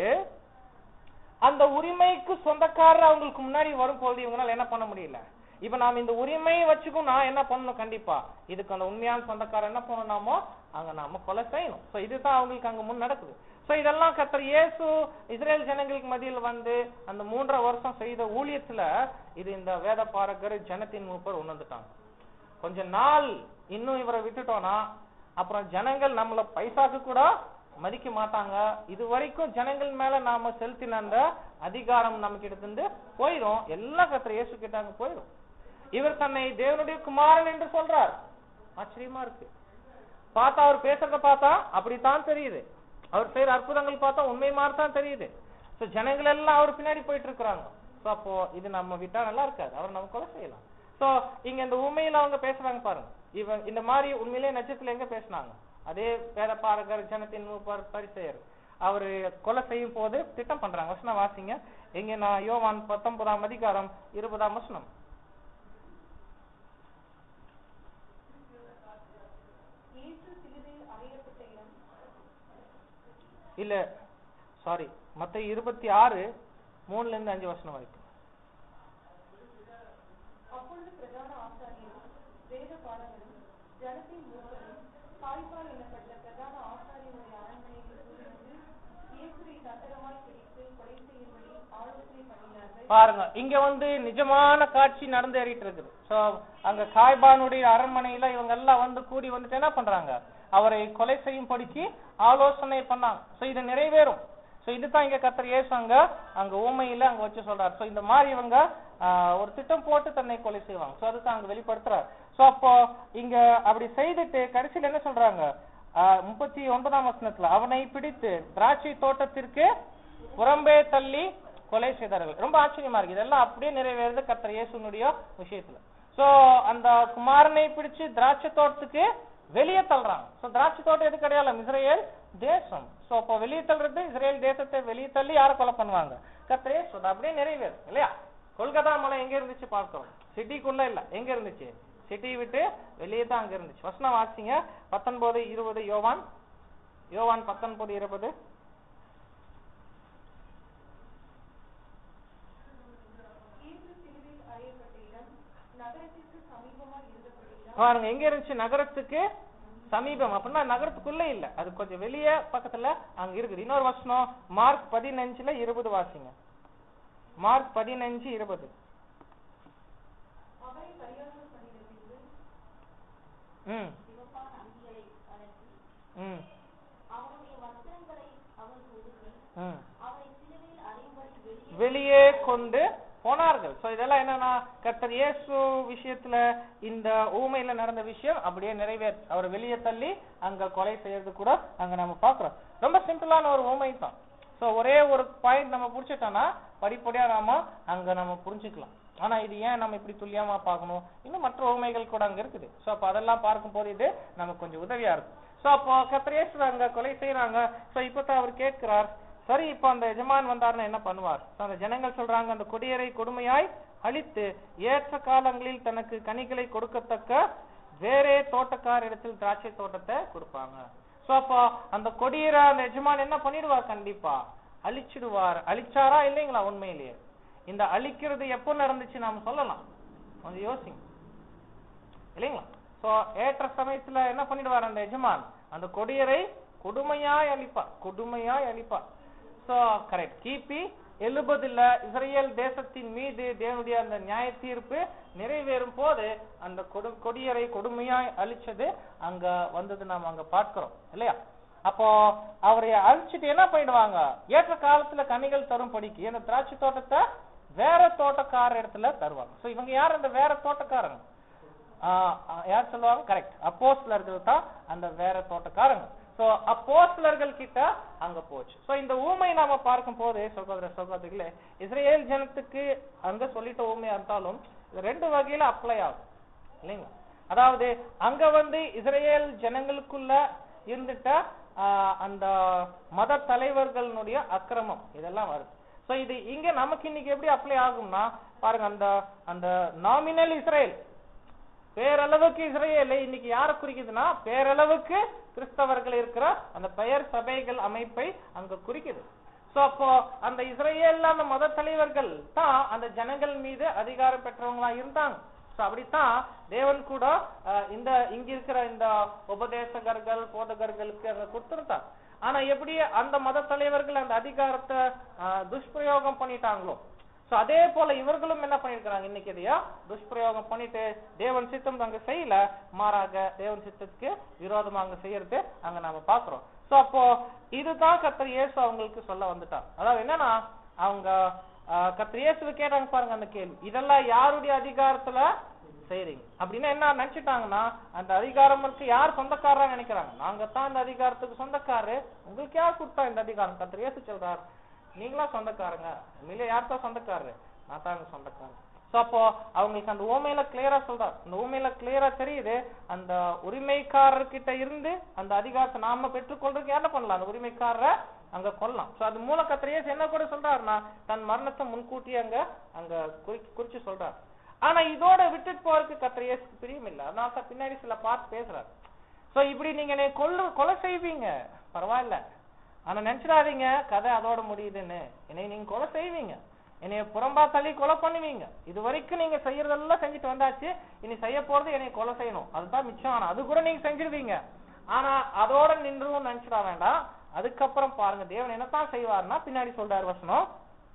அந்த உரிமைக்கு சொந்தக்காரர் அவங்களுக்கு முன்னாடி வரும்போது இவங்களால என்ன பண்ண முடியல இப்ப நாம இந்த உரிமையை வச்சுக்கும் நான் என்ன பண்ணணும் கண்டிப்பா இதுக்கு அந்த உண்மையான சொந்தக்காரர் என்ன பண்ணணுமோ அங்க நாம கொலை செய்யணும் சோ இதுதான் அவங்களுக்கு அங்க முன் நடக்குது சோ இதெல்லாம் கத்தர் இயேசு இஸ்ரேல் ஜனங்களுக்கு மத்தியில் வந்து அந்த மூன்றரை வருஷம் செய்த ஊழியத்துல இது இந்த வேத பாரகர் ஜனத்தின் மூப்பர் உணர்ந்துட்டாங்க கொஞ்ச நாள் இன்னும் இவரை விட்டுட்டோம்னா அப்புறம் ஜனங்கள் நம்மள பைசாக்கு கூட மதிக்க மாட்டாங்க இது வரைக்கும் ஜனங்கள் மேல நாம செலுத்தின அந்த அதிகாரம் நம்ம கிட்ட இருந்து போயிடும் எல்லா கத்திர இயேசு கிட்டாங்க போயிடும் இவர் தன்னை தேவனுடைய குமாரன் என்று சொல்றார் ஆச்சரியமா இருக்கு பார்த்தா அவர் பேசுறத பார்த்தா அப்படித்தான் தெரியுது அவர் செய்யற அற்புதங்கள் பார்த்தா உண்மை மாதிரி தான் தெரியுது சோ ஜனங்கள் எல்லாம் அவர் பின்னாடி போயிட்டு இருக்கிறாங்க சோ அப்போ இது நம்ம விட்டா நல்லா இருக்காது அவர் நம்ம கொலை செய்யலாம் சோ இங்க இந்த உண்மையில அவங்க பேசுறாங்க பாருங்க இவன் இந்த மாதிரி உண்மையிலேயே நட்சத்திரத்துல எங்க பேசினாங்க அதே வேத பாரகர் ஜனத்தின் மூப்பர் பரிசெயர் அவரு கொலை செய்யும் போது திட்டம் பண்றாங்க வசனம் வாசிங்க எங்க நான் யோவான் பத்தொன்பதாம் அதிகாரம் இருபதாம் வசனம் இயேசு சிலுவையில் அறையப்பட்ட இடம் இல்ல சாரி மத்த இருபத்தி ஆறு மூணுல இருந்து அஞ்சு வசனம் வரைக்கும் அப்பொழுது பிரதான ஆசாரியரும் வேத பாடகரும் ஜனத்தின் மூப்பரும் காய்பால் எனப்பட்ட பிரதான ஆசாரியனுடைய அரண்மனையில் கூடி வந்து இயேசுவை தந்திரமாய் பிடித்து கொலை செய்யும்படி ஆலோசனை பண்ணினார்கள் பாருங்க இங்க வந்து நிஜமான காட்சி நடந்து ஏறிட்டு இருக்குது சோ அங்க காய்பானுடைய அரண்மனையில இவங்க எல்லாம் வந்து கூடி வந்துட்டு என்ன பண்றாங்க அவரை கொலை செய்யும் படிக்கு ஆலோசனை பண்ணாங்க சோ இது நிறைவேறும் சோ இதுதான் இங்க கத்தர் இயேசு அங்க அங்க ஊமையில அங்க வச்சு சொல்றாரு சோ இந்த மாதிரி இவங்க ஆஹ், ஒரு திட்டம் போட்டு தன்னை கொலை செய்வாங்க சோ அதுதான் அங்க வெளிப்படுத்துறாரு சோ அப்போ இங்க அப்படி செய்துட்டு கடைசியில என்ன சொல்றாங்க ஆஹ், முப்பத்தி ஒன்பதாம் வசனத்துல அவனை பிடித்து திராட்சை தோட்டத்திற்கு புறம்பே தள்ளி கொலை செய்தார்கள் ரொம்ப ஆச்சரியமா இருக்கு இதெல்லாம் அப்படியே நிறைவேறுது கர்த்தர் இயேசுனுடைய விஷயத்துல சோ அந்த குமாரனை பிடிச்சு திராட்சை தோட்டத்துக்கு வெளியே தள்ளுறாங்க சோ திராட்சை தோட்டம் எது கிடையாது இஸ்ரேல் தேசம் சோ அப்போ வெளியே தள்ளுறது இஸ்ரேல் தேசத்தை வெளியே தள்ளி யாரை கொலை பண்ணுவாங்க கர்த்தர் இயேசு அது அப்படியே நிறைவேறு இல்லையா கொல்கத்தா மலை எங்க இருந்துச்சு பார்க்கிறோம் சிட்டிக்குள்ள இல்ல எங்க இருந்துச்சு சிட்டி விட்டு வெளியே தான் அங்க இருந்துச்சு வசனம் வாசிங்க பத்தொன்பது இருபது யோவான் யோவான் பத்தொன்பது இருபது இயேசு சிலுவையில் அறையப்பட்ட இடம் நகரத்திற்கு சமீபமாய் இருந்தபடியால் பாருங்க எங்க இருந்துச்சு நகரத்துக்கு சமீபம் அப்படின்னா நகரத்துக்குள்ள இல்ல அது கொஞ்சம் வெளியே பக்கத்துல அங்க இருக்குது இன்னொரு வசனம் மார்க் பதினஞ்சுல இருபது வாசிங்க மார்க் பதினஞ்சு இருபது அவரை பரியாசம் பண்ணின பின்பு ம் சிவப்பான அங்கிகளை கலற்றி ம் அவருடைய வஸ்திரங்களை அவருக்கு உடுத்தி ம் அவரை சிலுவையில் அறையும்படி வெளியே வெளியே கொண்டு போனார்கள் சோ இதெல்லாம் என்னன்னா கர்த்தர் இயேசு விஷயத்துல இந்த ஊமையில நடந்த விஷயம் அப்படியே நிறைவேற்று அவர் வெளியே தள்ளி அங்க கொலை செய்யறது கூட அங்க நம்ம பாக்குறோம் ரொம்ப சிம்பிளான ஒரு ஊமை தான் சோ ஒரே ஒரு பாயிண்ட் நம்ம புடிச்சிட்டோம்னா படிப்படியா நாம அங்க நம்ம புரிஞ்சுக்கலாம் ஆனா இது ஏன் நம்ம இப்படி துல்லியமா பார்க்கணும் இன்னும் மற்ற ஊமைகள் கூட அங்க இருக்குது சோ அப்ப அதெல்லாம் பார்க்கும்போது இது நமக்கு கொஞ்சம் உதவியா இருக்கும் சோ அப்போ கர்த்தர் இயேசு அங்க கொலை செய்யறாங்க சோ இப்பதான் அவர் கேட்கிறார் சரி இப்ப அந்த எஜமான் வந்தாருன்னா என்ன பண்ணுவார் So, அந்த ஜனங்கள் சொல்றாங்க அந்த கொடியரை கொடுமையாய் அழித்து ஏற்ற காலங்களில் தனக்கு கனிகளை கொடுக்கத்தக்க வேறே தோட்டக்காரிடத்தில் திராட்சை தோட்டத்தை கொடுப்பாங்க சோ அப்போ அந்த கொடியரை அந்த எஜமான் என்ன பண்ணிடுவார் கண்டிப்பா அழிச்சிடுவார் அழிச்சாரா இல்லைங்களா உண்மையிலேயே இந்த அழிக்கிறது எப்போ நடந்துச்சு நாம சொல்லலாம் கொஞ்சம் யோசிங்க இல்லைங்களா சோ ஏற்ற சமயத்துல என்ன பண்ணிடுவார் அந்த எஜமான் அந்த கொடியரை கொடுமையாய் அழிப்பார் கொடுமையாய் அழிப்பார் சோ கரெக்ட் கிபி எழுபதுல இஸ்ரேல் தேசத்தின் மீது தேவனுடைய அந்த நியாய தீர்ப்பு நிறைவேறும் போது அந்த கொடு கொடியரை கொடுமையாய் அழிச்சது அங்க வந்தது நாம அங்க பார்க்கிறோம் இல்லையா அப்போ அவரை அழிச்சிட்டு என்ன பண்ணிடுவாங்க ஏற்ற காலத்துல கனிகள் தரும் படிக்கு அந்த திராட்சை தோட்டத்தை வேற தோட்டக்காரர் இடத்துல தருவாங்க சோ இவங்க யார் அந்த வேற தோட்டக்காரங்க ஆஹ் ஆஹ் யார் சொல்லுவாங்க கரெக்ட் அப்போஸ்லர்கள் தான் அந்த வேற தோட்டக்காரங்க சோ அப்போஸ்லர்கள் கிட்ட அங்க போச்சு சோ இந்த ஊமை நாம பார்க்கும் போது சகோதர சகோதரிகளே இஸ்ரேல் ஜனத்துக்கு அங்க சொல்லிட்ட ஊமையா இருந்தாலும் இது ரெண்டு வகையில அப்ளை ஆகும் இல்லைங்களா அதாவது அங்க வந்து இஸ்ரேல் ஜனங்களுக்குள்ள இருந்துட்ட ஆஹ் அந்த மத தலைவர்களுடைய அக்கிரமம் இதெல்லாம் வருது சோ இது இங்க நமக்கு இன்னைக்கு எப்படி அப்ளை ஆகும்னா பாருங்க அந்த அந்த நாமினல் இஸ்ரேல் பேரளவுக்கு இஸ்ரேலை இன்னைக்கு யார குறிக்குதுன்னா பேரளவுக்கு கிறிஸ்தவர்கள் இருக்கிற அந்த பெயர் சபைகள் அமைப்பை அங்க குறிக்குது சோ அப்போ அந்த இஸ்ரேல்ல அந்த மத தலைவர்கள் தான் அந்த ஜனங்கள் மீது அதிகாரம் பெற்றவங்களா இருந்தாங்க சோ அப்படித்தான் தேவன் கூட அஹ், இந்த இங்க இருக்கிற இந்த உபதேசகர்கள் போதகர்களுக்கு அங்க கொடுத்திருந்தார் ஆனா எப்படி அந்த மத தலைவர்கள் அந்த அதிகாரத்தை அஹ், துஷ்பிரயோகம் பண்ணிட்டாங்களோ சோ அதே போல இவர்களும் என்ன பண்ணிருக்கிறாங்க இன்னைக்கு இதையா துஷ்பிரயோகம் பண்ணிட்டு தேவன் சித்தம் அங்க செய்யல மாறாக தேவன் சித்தத்துக்கு விரோதமா அங்க செய்யறது அங்க நாம பாக்குறோம் சோ அப்போ இதுதான் கர்த்தர் இயேசு அவங்களுக்கு சொல்ல வந்துட்டார் அதாவது என்னன்னா அவங்க ஆஹ், கர்த்தர் இயேசுவை கேட்டாங்க பாருங்க அந்த கேள்வி இதெல்லாம் யாருடைய அதிகாரத்துல செய்றீங்க அப்படின்னா என்ன நினைச்சிட்டாங்கன்னா அந்த அதிகாரமுக்கு யார் சொந்தக்காரரா நினைக்கிறாங்க நாங்க தான் இந்த அதிகாரத்துக்கு சொந்தக்காரரு உங்களுக்கு யார் கொடுத்தா இந்த அதிகாரம் கர்த்தர் இயேசு சொல்றார் நீங்களா சொந்தக்காரங்க உண்மையிலே யார் தான் சொந்தக்காரரு நான் தான் சொந்தக்காரன் சோ அப்போ அவங்களுக்கு அந்த ஊமையில கிளியரா சொல்றார் அந்த ஊமையில கிளியரா தெரியுது அந்த உரிமைக்காரர்கிட்ட இருந்து அந்த அதிகாரத்தை நாம பெற்றுக்கொள்றதுக்கு என்ன பண்ணலாம் அந்த உரிமைக்காரரை அங்க கொல்லலாம் சோ அது மூல கத்திரியேஸ் என்ன கூட சொல்றாருன்னா தன் மரணத்தை முன்கூட்டி அங்க அங்க குறி- குறிச்சு சொல்றாரு ஆனா இதோட விட்டுட்டு போறதுக்கு கத்திரியேசுக்கு பிரியம் இல்ல அதனால தான் பின்னாடி சில பார்த்து பேசுறாரு சோ இப்படி நீங்க என்னை கொல்லு கொலை செய்வீங்க பரவாயில்ல ஆனா நினைச்சிடாதீங்க கதை அதோட முடியுதுன்னு என்னை நீங்க கொலை செய்வீங்க என்னைய புறம்பா தள்ளி கொலை பண்ணுவீங்க இது வரைக்கும் நீங்க செய்யறதெல்லாம் செஞ்சுட்டு வந்தாச்சு இனி செய்ய போறது என்னை கொலை செய்யணும் அதுதான் மிச்சம் ஆனா அது கூட நீங்க செஞ்சிருவீங்க ஆனா அதோட நின்றும் நினைச்சிட வேண்டாம் அதுக்கப்புறம் பாருங்க தேவன் என்னத்தான் செய்வார்னா பின்னாடி சொல்றாரு வசனம்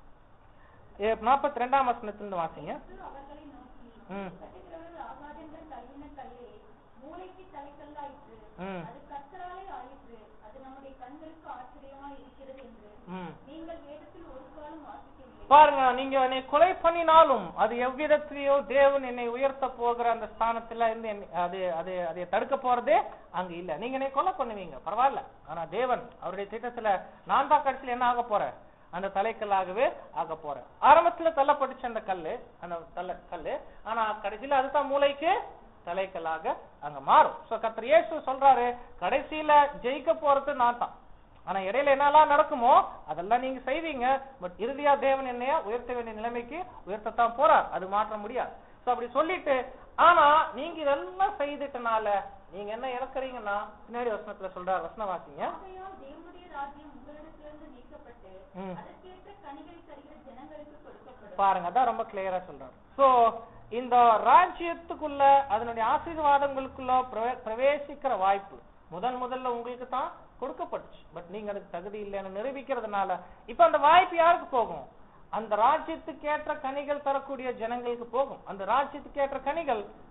நாற்பத்தி ரெண்டாம் வசனத்திலிருந்து வாசிங்க இயேசு அவர்களை நோக்கி ம் கட்டுகிறவர்கள் ஆகாதென்று தள்ளின கல்லே மூளைக்கு தலைக்கல்லாயிற்று ம் அது கர்த்தராலே ஆயிற்று அது நம்முடைய கண்களுக்கு ஆச்சரியமாய் இருக்கிறது என்று ம் நீங்கள் வேதத்தில் ஒரு காலம் வாசிக்கவில்லை பாருங்க நீங்க என்னை கொலை பண்ணினாலும் அது எவ்விதத்திலேயோ தேவன் என்னை உயர்த்த போகிற அந்த ஸ்தானத்துல இருந்து என்னை- அது அது அதை தடுக்க போறதே அங்க இல்ல நீங்க என்னை கொலை பண்ணுவீங்க பரவாயில்ல ஆனா தேவன் அவருடைய திட்டத்துல நான் தான் கடைசியில் என்ன ஆக போறேன் அந்த தலைக்கல்லாகவே ஆக போறேன் ஆரம்பத்துல தள்ளப்பட்டுச்சு அந்த கல்லு அந்த தள்ள கல்லு ஆனா கடைசியில அதுதான் மூளைக்கு தலைக்கல்லாக அங்க மாறும் சோ கர்த்தர் இயேசு சொல்றாரு கடைசியில ஜெயிக்க போறது நான் தான் ஆனா இடையில என்னெல்லாம் நடக்குமோ அதெல்லாம் நீங்க செய்வீங்க பட் இறுதியா தேவன் என்னைய உயர்த்த வேண்டிய நிலைமைக்கு உயர்த்தத்தான் போறார் அது மாற்ற முடியாது சோ அப்படி சொல்லிட்டு ஆனா நீங்க இதெல்லாம் செய்துட்டனால நீங்க என்ன இழக்கிறீங்கன்னா பின்னாடி வசனத்துல சொல்றார் வசனம் வாசிங்க ஆகையால் தேவனுடைய ராஜ்யம் உங்களிடத்திலிருந்து நீக்கப்பட்டு ம். அதற்கேற்ற கனிகளை தருகிற ஜனங்களுக்கு கொடுக்கப்படும் பாருங்க அதான் ரொம்ப கிளியரா சொல்றாரு சோ இந்த ராஜ்யத்துக்குள்ள அதனுடைய ஆசீர்வாதங்களுக்குள்ள பிரவே- பிரவேசிக்கிற வாய்ப்பு முதல் முதல்ல உங்களுக்கு தான் கொடுக்கப்பட்டுச்சு பட் நீங்க அதுக்கு தகுதி இல்லைன்னு நிரூபிக்கிறதுனால இப்ப அந்த வாய்ப்பு யாருக்கு போகும் அந்த ராஜ்யத்துக்கு ஏற்ற கனிகள் தரக்கூடிய ஜனங்களுக்கு போகும் அந்த ராஜ்யத்துக்கு ஏற்ற கனிகள்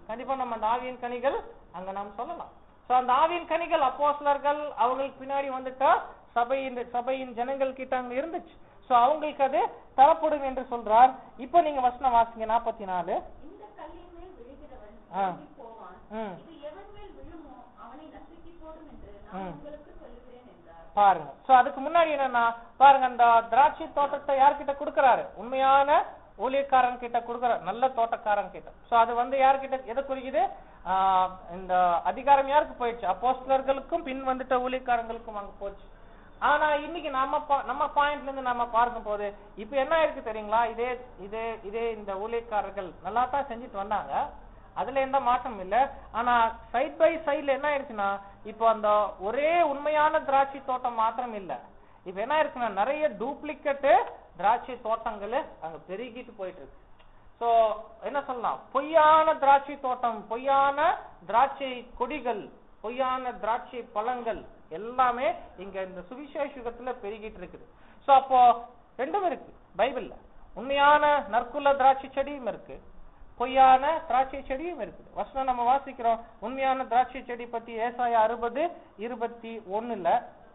கண்டிப்பா நம்ம அந்த ஆவியின் கனிகள் அங்க நாம் சொல்லலாம் சோ அந்த ஆவியின் கனிகள் அப்போஸ்தலர்கள் அவங்களுக்கு பின்னாடி வந்துட்டா சபையின் சபையின் ஜனங்கள் கிட்ட அங்க இருந்துச்சு சோ அவங்களுக்கு அது தரப்படும் என்று சொல்றார் இப்போ நீங்க வசனம் வாசிங்க நாற்பத்தி நாலு இந்த கல்லின் மேல் விழுகிறவன் ஆ. விழுங்கி போவான் ம் இது எவன் மேல் விழுமோ அவனை நசுக்கி போடும் என்று ம். நான் உங்களுக்கு சொல்லுகிறேன் என்றார் பாருங்க சோ அதுக்கு முன்னாடி என்னன்னா பாருங்க அந்த திராட்சை தோட்டத்தை யார்கிட்ட கொடுக்கறாரு உண்மையான ஊழியக்காரன் கிட்ட கொடுக்கறாரு நல்ல தோட்டக்காரன் கிட்ட சோ அது வந்து யார்கிட்ட எதை குறிக்குது ஆஹ் இந்த அதிகாரம் யாருக்கு போயிடுச்சு அப்போஸ்தலர்களுக்கும் பின் வந்துட்ட ஊழியக்காரங்களுக்கும் அங்க போச்சு ஆனா இன்னைக்கு நம்ம பா- நம்ம பாயிண்ட்ல இருந்து நம்ம பார்க்கும் போது இப்ப என்ன இருக்கு தெரியுங்களா இதே இதே இதே இந்த ஊழியக்காரர்கள் நல்லா தான் செஞ்சுட்டு வந்தாங்க அதுல எந்த மாற்றம் இல்ல ஆனா சைட் பை சைடுல என்ன ஆயிடுச்சுன்னா இப்போ அந்த ஒரே உண்மையான திராட்சை தோட்டம் மாத்திரம் இல்ல இப்ப என்ன இருக்குன்னா நிறைய டூப்ளிகேட் திராட்சை தோட்டங்கள் அங்க பெருகிட்டு போயிட்டு இருக்கு சோ என்ன சொல்லலாம் பொய்யான திராட்சை தோட்டம் பொய்யான திராட்சை கொடிகள் பொய்யான திராட்சை பழங்கள் எல்லாமே இங்க இந்த சுவிசேஷ யுகத்துல பெருகிட்டு இருக்குது சோ அப்போ ரெண்டும் இருக்கு பைபிள்ல உண்மையான நற்குல திராட்சை செடியும் இருக்கு பொய்யான திராட்சை செடியும் இருக்குது வசனம் நம்ம வாசிக்கிறோம் உண்மையான திராட்சை செடி பத்தி ஏசாயா அறுபது இருபத்தி ஒண்ணுல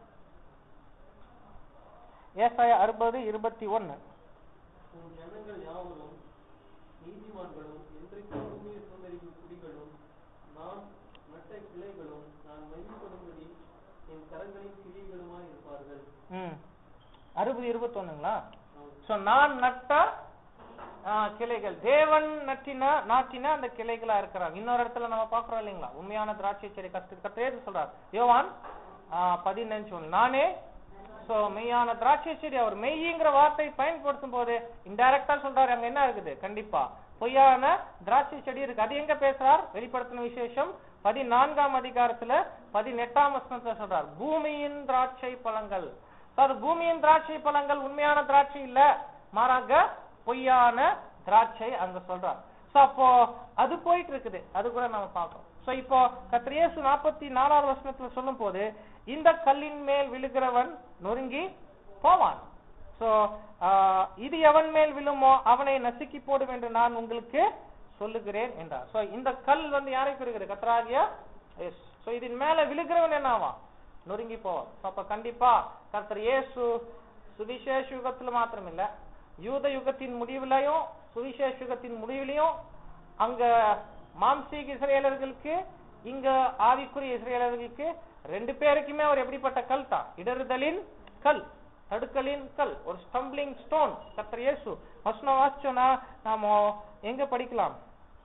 ஏசாயா அறுபது இருபத்தி ஒண்ணு உன் ஜனங்கள் யாவரும் நீதிமான்களும் என்றைக்கும் பூமியை சுதந்திரிக்கும் குடிகளும் நான் நட்ட கிளைகளும் நான் மையப்படும்படி என் கரங்களின் கிளிகளுமாய் இருப்பார்கள் ம் அறுபது இருபத்தொன்னுங்களா ஆம். சோ நான் நட்ட ஆ, கிளைகள் தேவன் நட்டின நாட்டின அந்த கிளைகளா இருக்கிறாங்க இன்னொரு இடத்துல நம்ம பாக்குறோம் இல்லைங்களா உண்மையான திராட்சை செடி கத்து கத்தே சொல்றார் யோவான் ஆ, பதினஞ்சு ஒண்ணு. நானே சோ மெய்யான திராட்சை செடி அவர் மெய்ங்கிற வார்த்தை பயன்படுத்தும் போது இன்டைரக்டா சொல்றாரு அங்க என்ன இருக்குது கண்டிப்பா பொய்யான திராட்சை செடி இருக்கு அது எங்க பேசுறார் வெளிப்படுத்தின விசேஷம் பதினான்காம் அதிகாரத்துல பதினெட்டாம் வசனத்துல சொல்றார் பூமியின் திராட்சை பழங்கள் So, அது பூமியின் திராட்சை பழங்கள் உண்மையான திராட்சை இல்ல மாறாக பொய்யான திராட்சை அங்க சொல்றார் சோ அப்போ அது போயிட்டு இருக்குது அது கூட நம்ம பார்க்கணும் சோ இப்போ கத்திரியேசு நாற்பத்தி நாலாவது வசனத்துல சொல்லும் போது இந்த கல்லின் மேல் விழுகிறவன் நொறுங்கி போவான் சோ இது எவன் மேல் விழுமோ அவனை நசுக்கி போடும் என்று நான் உங்களுக்கு சொல்லுகிறேன் என்றார் சோ இந்த கல் வந்து யாரை குறிக்கிறது கத்தராகிய சோ இதன் மேல விழுகிறவன் என்ன ஆவான் நொறுங்கி போவான் So, அப்ப கண்டிப்பா கர்த்தர் இயேசு சுவிசேஷ யுகத்துல மாத்திரம் இல்ல யூத யுகத்தின் முடிவுலயும் சுவிசேஷ யுகத்தின் முடிவிலையும் அங்க மாம்சீக இஸ்ரேலர்களுக்கு இங்க ஆவிக்குரிய இஸ்ரேலர்களுக்கு ரெண்டு பேருக்குமே அவர் எப்படிப்பட்ட கல் தான் இடறுதலின் கல் தடுக்கலின் கல் ஒரு ஸ்டம்பிளிங் ஸ்டோன் கர்த்தர் இயேசு வசனம் வாசிச்சோம்னா நாம எங்க படிக்கலாம்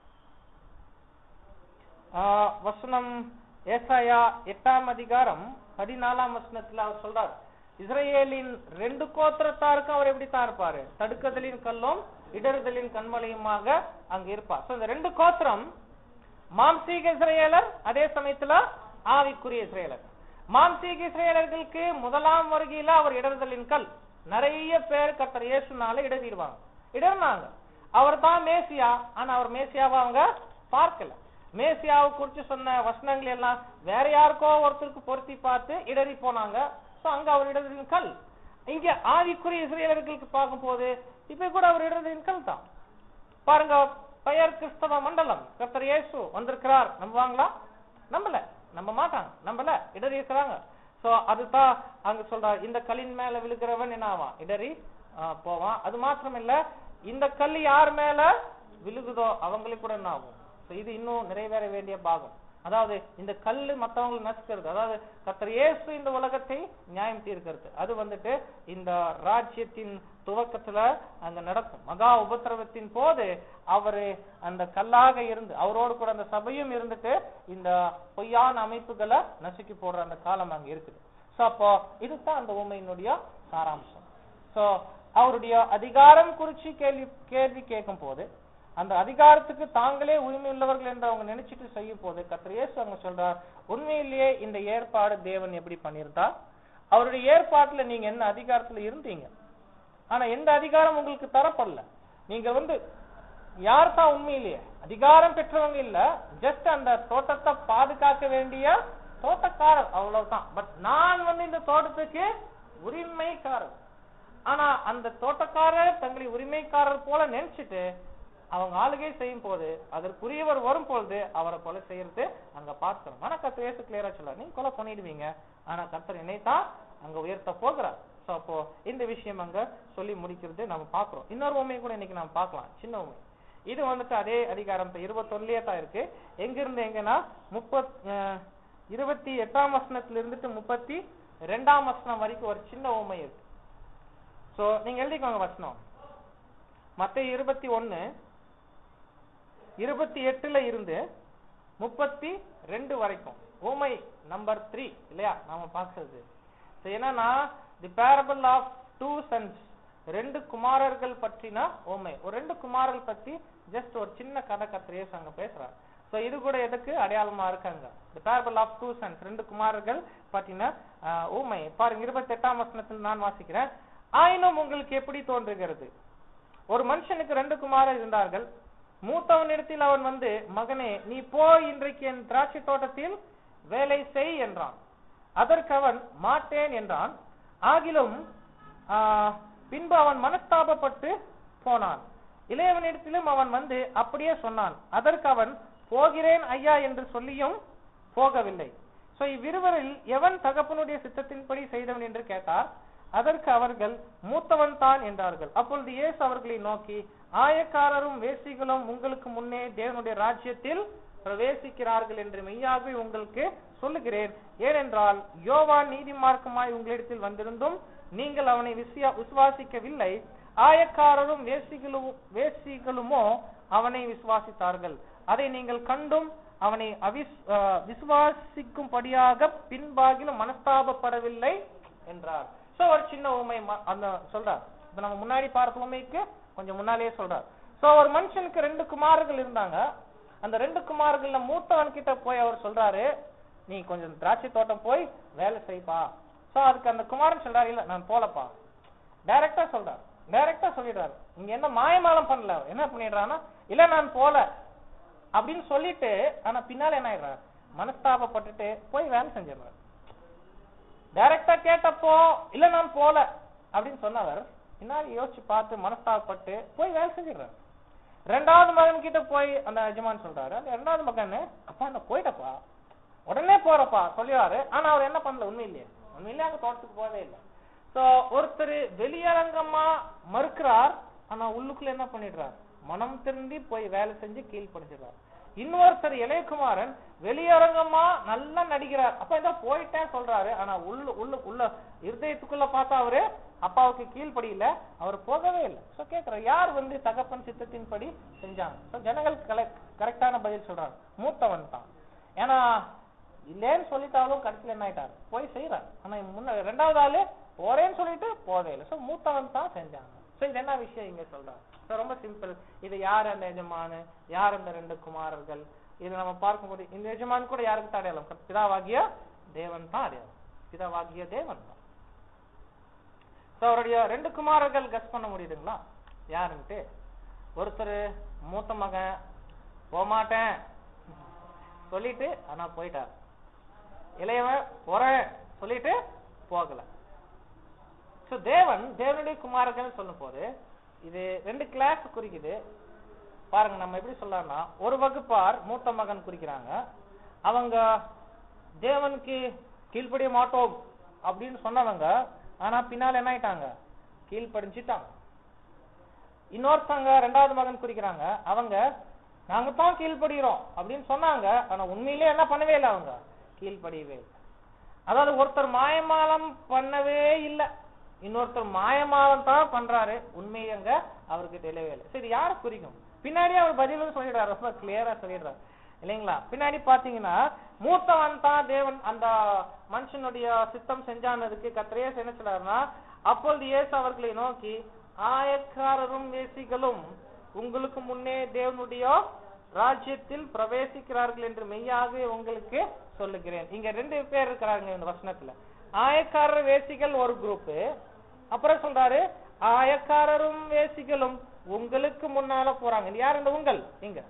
ஆஹ் வசனம் ஏசாயா எட்டாம் அதிகாரம் பதினாலாம் வசனத்துல அவர் சொல்றார் இஸ்ரேலின் ரெண்டு கோத்திரத்தாருக்கும் அவர் எப்படித்தான் இருப்பாரு தடுக்குதலின் கல்லும் இடறுதலின் கண்மலையுமாக அங்க இருப்பார் So, இந்த ரெண்டு கோத்திரம் மாம்சீக இஸ்ரேலர் அதே சமயத்துல ஆவிக்குரிய இஸ்ரேலர் மாம்சீக இஸ்ரேலர்களுக்கு முதலாம் வருகையில அவர் இடறுதலின் கல் நிறைய பேர் கர்த்தர் இயேசுனால இடறிடுவாங்க இடர்னாங்க அவர் தான் மேசியா ஆனா அவர் மேசியாவை அவங்க பார்க்கல மேசியாவை குறிச்சு சொன்ன வசனங்கள் எல்லாம் வேற யாருக்கோ ஒருத்தருக்கு பொருத்தி பார்த்து இடறி போனாங்க சோ அங்க அவர் இடறின் கல் இங்க ஆவிக்குரிய இஸ்ரேலர்களுக்கு பார்க்கும்போது இப்ப கூட அவர் இடறின் கல் தான் பாருங்க பெயர் கிறிஸ்தவ மண்டலம் கர்த்தர் இயேசு வந்திருக்கிறார் நம்புவாங்களா நம்பல நம்ப மாட்டாங்க நம்பல இடறி இருக்கிறாங்க சோ அதுதான் அங்க சொல்றார் இந்த கல்லின் மேல விழுகிறவன் என்ன ஆவான் இடறி ஆ, போவான் அது மாத்திரம் இல்ல இந்த கல் யார் மேல விழுகுதோ அவங்களுக்கு கூட என்ன ஆகும் So, இது இன்னும் நிறைவேற வேண்டிய பாகம் அதாவது இந்த கல்லு மத்தவங்களை நசுக்கிறது அதாவது கர்த்தர் இயேசு இந்த உலகத்தை நியாயம் தீர்க்கிறது அது வந்துட்டு இந்த ராஜ்யத்தின் துவக்கத்துல அங்க நடக்கும் மகா உபத்திரவத்தின் போது அவரு அந்த கல்லாக இருந்து அவரோடு கூட அந்த சபையும் இருந்துட்டு இந்த பொய்யான அமைப்புகளை நசுக்கி போடுற அந்த காலம் அங்க இருக்குது சோ அப்போ இதுதான் அந்த உண்மையினுடைய சாராம்சம் சோ அவருடைய அதிகாரம் குறிச்சு கேள்வி கேள்வி கேட்கும் போது அந்த அதிகாரத்துக்கு தாங்களே உரிமை உள்ளவர்கள் என்று அவங்க நினைச்சிட்டு செய்யும் போது கர்த்தர் இயேசு அவங்க சொல்றார் உண்மையிலேயே இந்த ஏற்பாடு தேவன் எப்படி பண்ணியிருந்தா அவருடைய ஏற்பாட்டுல நீங்க என்ன அதிகாரத்துல இருந்தீங்க ஆனா எந்த அதிகாரம் உங்களுக்கு தரப்படல நீங்க வந்து யார் தான் உண்மையிலேயே அதிகாரம் பெற்றவங்க இல்ல ஜஸ்ட் அந்த தோட்டத்தை பாதுகாக்க வேண்டிய தோட்டக்காரர் அவ்வளவுதான் பட் நான் வந்து இந்த தோட்டத்துக்கு உரிமைக்காரர் ஆனா அந்த தோட்டக்காரர் தங்களை உரிமைக்காரர் போல நினைச்சிட்டு அவங்க ஆளுகை செய்யும் போது அதற்குரியவர் வரும் பொழுது அவரை கொலை செய்யறது அங்க பார்க்கிறோம் ஆனா கர்த்தர் இயேசு கிளியரா சொல்ல நீங்க கொலை பண்ணிடுவீங்க ஆனா கர்த்தர் என்னைத்தான் அங்க உயர்த்த போகிறார் சோ அப்போ இந்த விஷயம் அங்க சொல்லி முடிக்கிறது நம்ம பாக்குறோம் இன்னொரு உண்மையை கூட இன்னைக்கு நம்ம பார்க்கலாம் சின்ன உண்மை இது வந்துட்டு அதே அதிகாரம் இருபத்தொன்னுலயே தான் இருக்கு எங்க இருந்து எங்கன்னா முப்பத் அஹ், இருபத்தி எட்டாம் வசனத்துல இருந்துட்டு முப்பத்தி ரெண்டாம் வசனம் வரைக்கும் ஒரு சின்ன உண்மை இருக்கு சோ நீங்க எழுதிக்கோங்க வசனம் மத்த இருபத்தி ஒன்னு இருபத்தி எட்டுல இருந்து முப்பத்தி ரெண்டு வரைக்கும் ஓமை நம்பர் த்ரீ இல்லையா நாம பார்க்கிறது So, என்னன்னா the parable of two sons ரெண்டு குமாரர்கள் பற்றின ஓமை ஒரு ரெண்டு குமாரர்கள் பத்தி ஜஸ்ட் ஒரு சின்ன கதை கத்திரியேஸ் அங்க பேசுறார் சோ இது கூட எதுக்கு அடையாளமா இருக்காங்க the parable of two sons ரெண்டு குமாரர்கள் பற்றின ஆஹ், ஓமை பாருங்க இருபத்தி எட்டாம் வசனத்தில் நான் வாசிக்கிறேன் ஆயினும் உங்களுக்கு எப்படி தோன்றுகிறது ஒரு மனுஷனுக்கு ரெண்டு குமாரர் இருந்தார்கள் மூத்தவனிடத்தில் அவன் வந்து மகனே நீ போய் இன்றைக்கு என் திராட்சை தோட்டத்தில் வேலை செய் என்றான் அதற்கு அவன் மாட்டேன் என்றான் ஆகிலும் ஆ, பின்பு அவன் மனஸ்தாபப்பட்டு போனான் இளையவனிடத்திலும் அவன் வந்து அப்படியே சொன்னான் அதற்கு அவன் போகிறேன் ஐயா என்று சொல்லியும் போகவில்லை சோ இவ்விருவரில் எவன் தகப்பனுடைய சித்தத்தின்படி செய்தவன் என்று கேட்டார் அதற்கு அவர்கள் மூத்தவன் தான் என்றார்கள் அப்பொழுது இயேசு அவர்களை நோக்கி ஆயக்காரரும் வேசிகளும் உங்களுக்கு முன்னே தேவனுடைய ராஜ்யத்தில் பிரவேசிக்கிறார்கள் என்று மெய்யாகவே உங்களுக்கு சொல்லுகிறேன் ஏனென்றால் யோவான் நீதிமார்க்கமாய் உங்களிடத்தில் வந்திருந்தும் நீங்கள் அவனை விசுவா- விசுவாசிக்கவில்லை ஆயக்காரரும் வேசிகளும் வேசிகளுமோ அவனை விசுவாசித்தார்கள் அதை நீங்கள் கண்டும் அவனை அவிஸ் அஹ், விசுவாசிக்கும்படியாக பின்பாகிலும் மனஸ்தாபப்படவில்லை என்றார் சோ ஒரு சின்ன உண்மை அந்த சொல்றார் இப்ப நம்ம முன்னாடி பார்த்த உண்மைக்கு கொஞ்சம் முன்னாலேயே சொல்றார் சோ ஒரு மனுஷனுக்கு ரெண்டு குமாரர்கள் இருந்தாங்க அந்த ரெண்டு குமாரர்கள்ல மூத்தவன் கிட்ட போய் அவர் சொல்றாரு நீ கொஞ்சம் திராட்சை தோட்டம் போய் வேலை செய்ப்பா சோ அதுக்கு அந்த குமாரன் சொல்றாரு இல்ல நான் போலப்பா டைரக்டா சொல்றாரு டைரக்டா சொல்லிடுறாரு இங்க என்ன மாயமாலம் பண்ணல அவர். என்ன பண்ணிடுறான்னா இல்ல நான் போல அப்படின்னு சொல்லிட்டு ஆனா பின்னால என்ன ஆயிடுறாரு மனஸ்தாபப்பட்டுட்டு போய் வேலை செஞ்சிடுறாரு டைரக்டா கேட்டப்போ இல்ல நான் போல அப்படின்னு சொன்னவர் பின்னாடி யோசிச்சு பார்த்து மனஸ்தாபப்பட்டு போய் வேலை செஞ்சிடுறாரு ரெண்டாவது மகன் கிட்ட போய் அந்த எஜமான் சொல்றாரு அந்த ரெண்டாவது மகன் அப்பா நான் போயிட்டப்பா உடனே போறப்பா சொல்லிடுறாரு ஆனா அவர் என்ன பண்ணல உண்மையிலேயே உண்மையிலேயே அங்க தோட்டத்துக்கு போகவே இல்லை சோ ஒருத்தர் வெளியரங்கமா மறுக்கிறார் ஆனா உள்ளுக்குள்ள என்ன பண்ணிடுறார் மனம் திருந்தி போய் வேலை செஞ்சு கீழ்படிஞ்சிடுறார் இன்னொருத்தர் இளையகுமாரன் வெளியரங்கமா நல்லா நடிக்கிறார் அப்ப ஏதோ போயிட்டேன் சொல்றாரு ஆனா உள்ள உள்ள உள்ள இருதயத்துக்குள்ள பார்த்தா அவரு அப்பாவுக்கு கீழ்ப்படியில அவர் போகவே இல்லை சோ கேக்குறாரு யார் வந்து தகப்பன் சித்தத்தின்படி செஞ்சாங்க சோ ஜனங்கள் கரெக்டான பதில் சொல்றாங்க மூத்தவன் தான் ஏன்னா இல்லேன்னு சொல்லிட்டாலும் கடைசியில் என்ன ஆயிட்டாரு போய் செய்யறாரு ஆனா முன்ன ரெண்டாவது ஆளு போறேன்னு சொல்லிட்டு போவே இல்லை சோ மூத்தவன் தான் செஞ்சாங்க சோ இது என்ன விஷயம் இங்க சொல்றாங்க சோ ரொம்ப சிம்பிள் இது யார் அந்த எஜமானு யார் அந்த ரெண்டு குமாரர்கள் இது நம்ம பார்க்கும்போது இந்த எஜமான் கூட யாருக்கு தான் அடையாளம் பிதாவாகிய தேவன் தான் அடையாளம் பிதாவாகிய தேவன் தான் சோ அவருடைய ரெண்டு குமாரர்கள் கஸ் பண்ண முடியுதுங்களா யாருன்ட்டு ஒருத்தர் மூத்த மகன் போமாட்டேன் சொல்லிட்டு ஆனா போயிட்டார் இளையவன் போறேன் சொல்லிட்டு போகல சோ தேவன் தேவனுடைய குமாரர்கள் சொல்லும் போது இது ரெண்டு கிளாஸ் குறிக்குது பாருங்க நம்ம எப்படி சொல்லலாம்னா ஒரு வகுப்பார் மூத்த மகன் குறிக்கிறாங்க அவங்க தேவனுக்கு கீழ்ப்படிய மாட்டோம் அப்படின்னு சொன்னவங்க ஆனா பின்னால என்ன ஆயிட்டாங்க கீழ்ப்படிஞ்சிட்டாங்க இன்னொருத்தவங்க ரெண்டாவது மகன் குறிக்கிறாங்க அவங்க நாங்க தான் கீழ்ப்படுகிறோம் அப்படின்னு சொன்னாங்க ஆனா உண்மையிலேயே என்ன பண்ணவே இல்லை அவங்க கீழ்ப்படியவே இல்லை அதாவது ஒருத்தர் மாயமாலம் பண்ணவே இல்லை இன்னொருத்தர் மாயமாலம் தான் பண்றாரு உண்மை அங்க அவருக்கு தெரியவே இல்லை சரி யார குறிக்கும் பின்னாடி அவர் பதிலும் சொல்லிடுறாரு ரொம்ப கிளியரா சொல்லிடுறாரு இல்லைங்களா பின்னாடி பாத்தீங்கன்னா மூத்தவன் தான் தேவன் அந்த மனுஷனுடைய சித்தம் செஞ்சானதுக்கு கத்திரையே என்ன சொல்றாருன்னா அப்பொழுது இயேசு அவர்களை நோக்கி ஆயக்காரரும் வேசிகளும் உங்களுக்கு முன்னே தேவனுடைய ராஜ்யத்தில் பிரவேசிக்கிறார்கள் என்று மெய்யாகவே உங்களுக்கு சொல்லுகிறேன் இங்க ரெண்டு பேர் இருக்கிறாங்க இந்த வசனத்துல ஆயக்காரர் வேசிகள் ஒரு குரூப் அப்புறம் சொல்றாரு ஆயக்காரரும் வேசிகளும் உங்களுக்கு முன்னால போறாங்க இது யார் இந்த உங்கள் இங்க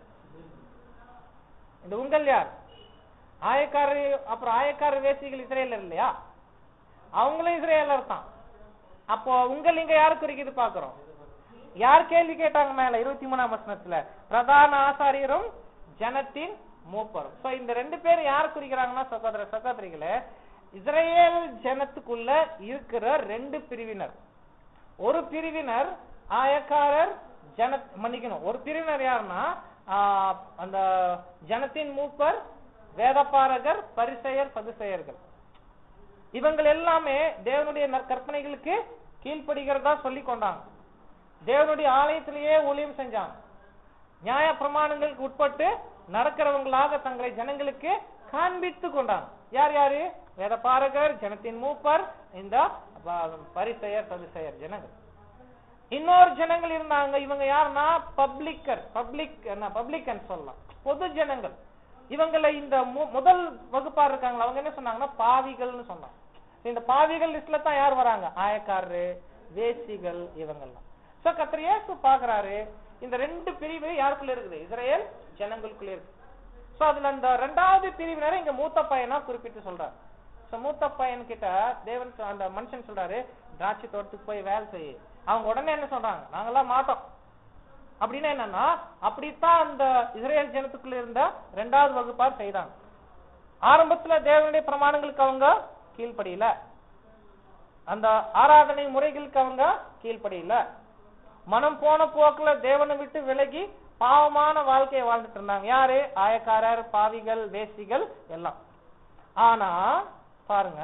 இந்த உங்கள் யார் ஆயக்காரர் அப்புறம் ஆயக்காரர் வேசிகள் இஸ்ரேலர் இல்லையா அவங்களும் இஸ்ரேலர் தான் அப்போ உங்கள் இங்க யாரு குறிக்குது பாக்குறோம் யார் கேள்வி கேட்டாங்க மேல இருபத்தி மூணாம் வசனத்துல பிரதான ஆசாரியரும் ஜனத்தின் மூப்பரும் சோ இந்த ரெண்டு பேரும் யார் குறிக்கிறாங்கன்னா சகோதர சகோதரிகளே இஸ்ரேல் ஜனத்துக்குள்ள இருக்கிற ரெண்டு பிரிவினர் ஒரு பிரிவினர் ஆயக்காரர் ஜன மன்னிக்கணும் ஒரு பிரிவினர் யாருன்னா ஆஹ், அந்த ஜனத்தின் மூப்பர் வேதபாரகர் பரிசெயர் சதுசெயர்கள் இவங்கள் எல்லாமே தேவனுடைய நற்கற்பனைகளுக்கு கீழ்ப்படுகிறதா சொல்லி கொண்டாங்க தேவனுடைய ஆலயத்திலேயே ஊழியம் செஞ்சாங்க நியாய பிரமாணங்களுக்கு உட்பட்டு நடக்கிறவங்களாக தங்களை ஜனங்களுக்கு காண்பித்து கொண்டாங்க யார் யாரு வேதபாரகர் ஜனத்தின் மூப்பர் இந்த ப- பரிசெயர் சதுசெயர் ஜனங்கள் இன்னொரு ஜனங்கள் இருந்தாங்க இவங்க யாருன்னா பப்ளிக்கர் பப்ளிக் என்ன பப்ளிக்கன் சொல்லலாம் பொது ஜனங்கள் இவங்களை இந்த மு- முதல் வகுப்பா இருக்காங்களா அவங்க என்ன சொன்னாங்கன்னா பாவிகள்னு சொன்னாங்க இந்த பாவிகள் லிஸ்ட்ல தான் யார் வராங்க ஆயக்காரரு வேசிகள் இவங்கெல்லாம் சோ கத்திர இயேசு பாக்குறாரு இந்த ரெண்டு பிரிவு யாருக்குள்ள இருக்குது இஸ்ரேல் ஜனங்களுக்குள்ள இருக்கு சோ அதுல அந்த ரெண்டாவது பிரிவினரை இங்க மூத்த பையனா குறிப்பிட்டு சொல்றாரு சோ மூத்த பையன் கிட்ட தேவன் சொ- அந்த மனுஷன் சொல்றாரு திராட்சை தோட்டத்துக்கு போய் வேலை செய்ய அவங்க உடனே என்ன சொல்றாங்க நாங்கெல்லாம் மாட்டோம் அப்படின்னா என்னன்னா அப்படித்தான் அந்த இஸ்ரேல் ஜனத்துக்குள்ள இருந்த ரெண்டாவது வகுப்பார் செய்தாங்க ஆரம்பத்துல தேவனுடைய பிரமாணங்களுக்கு அவங்க கீழ்ப்படியல அந்த ஆராதனை முறைகளுக்கு அவங்க கீழ்ப்படியல மனம் போன போக்குல தேவனை விட்டு விலகி பாவமான வாழ்க்கையை வாழ்ந்துட்டு இருந்தாங்க யாரு ஆயக்காரர் பாவிகள் வேசிகள் எல்லாம் ஆனா பாருங்க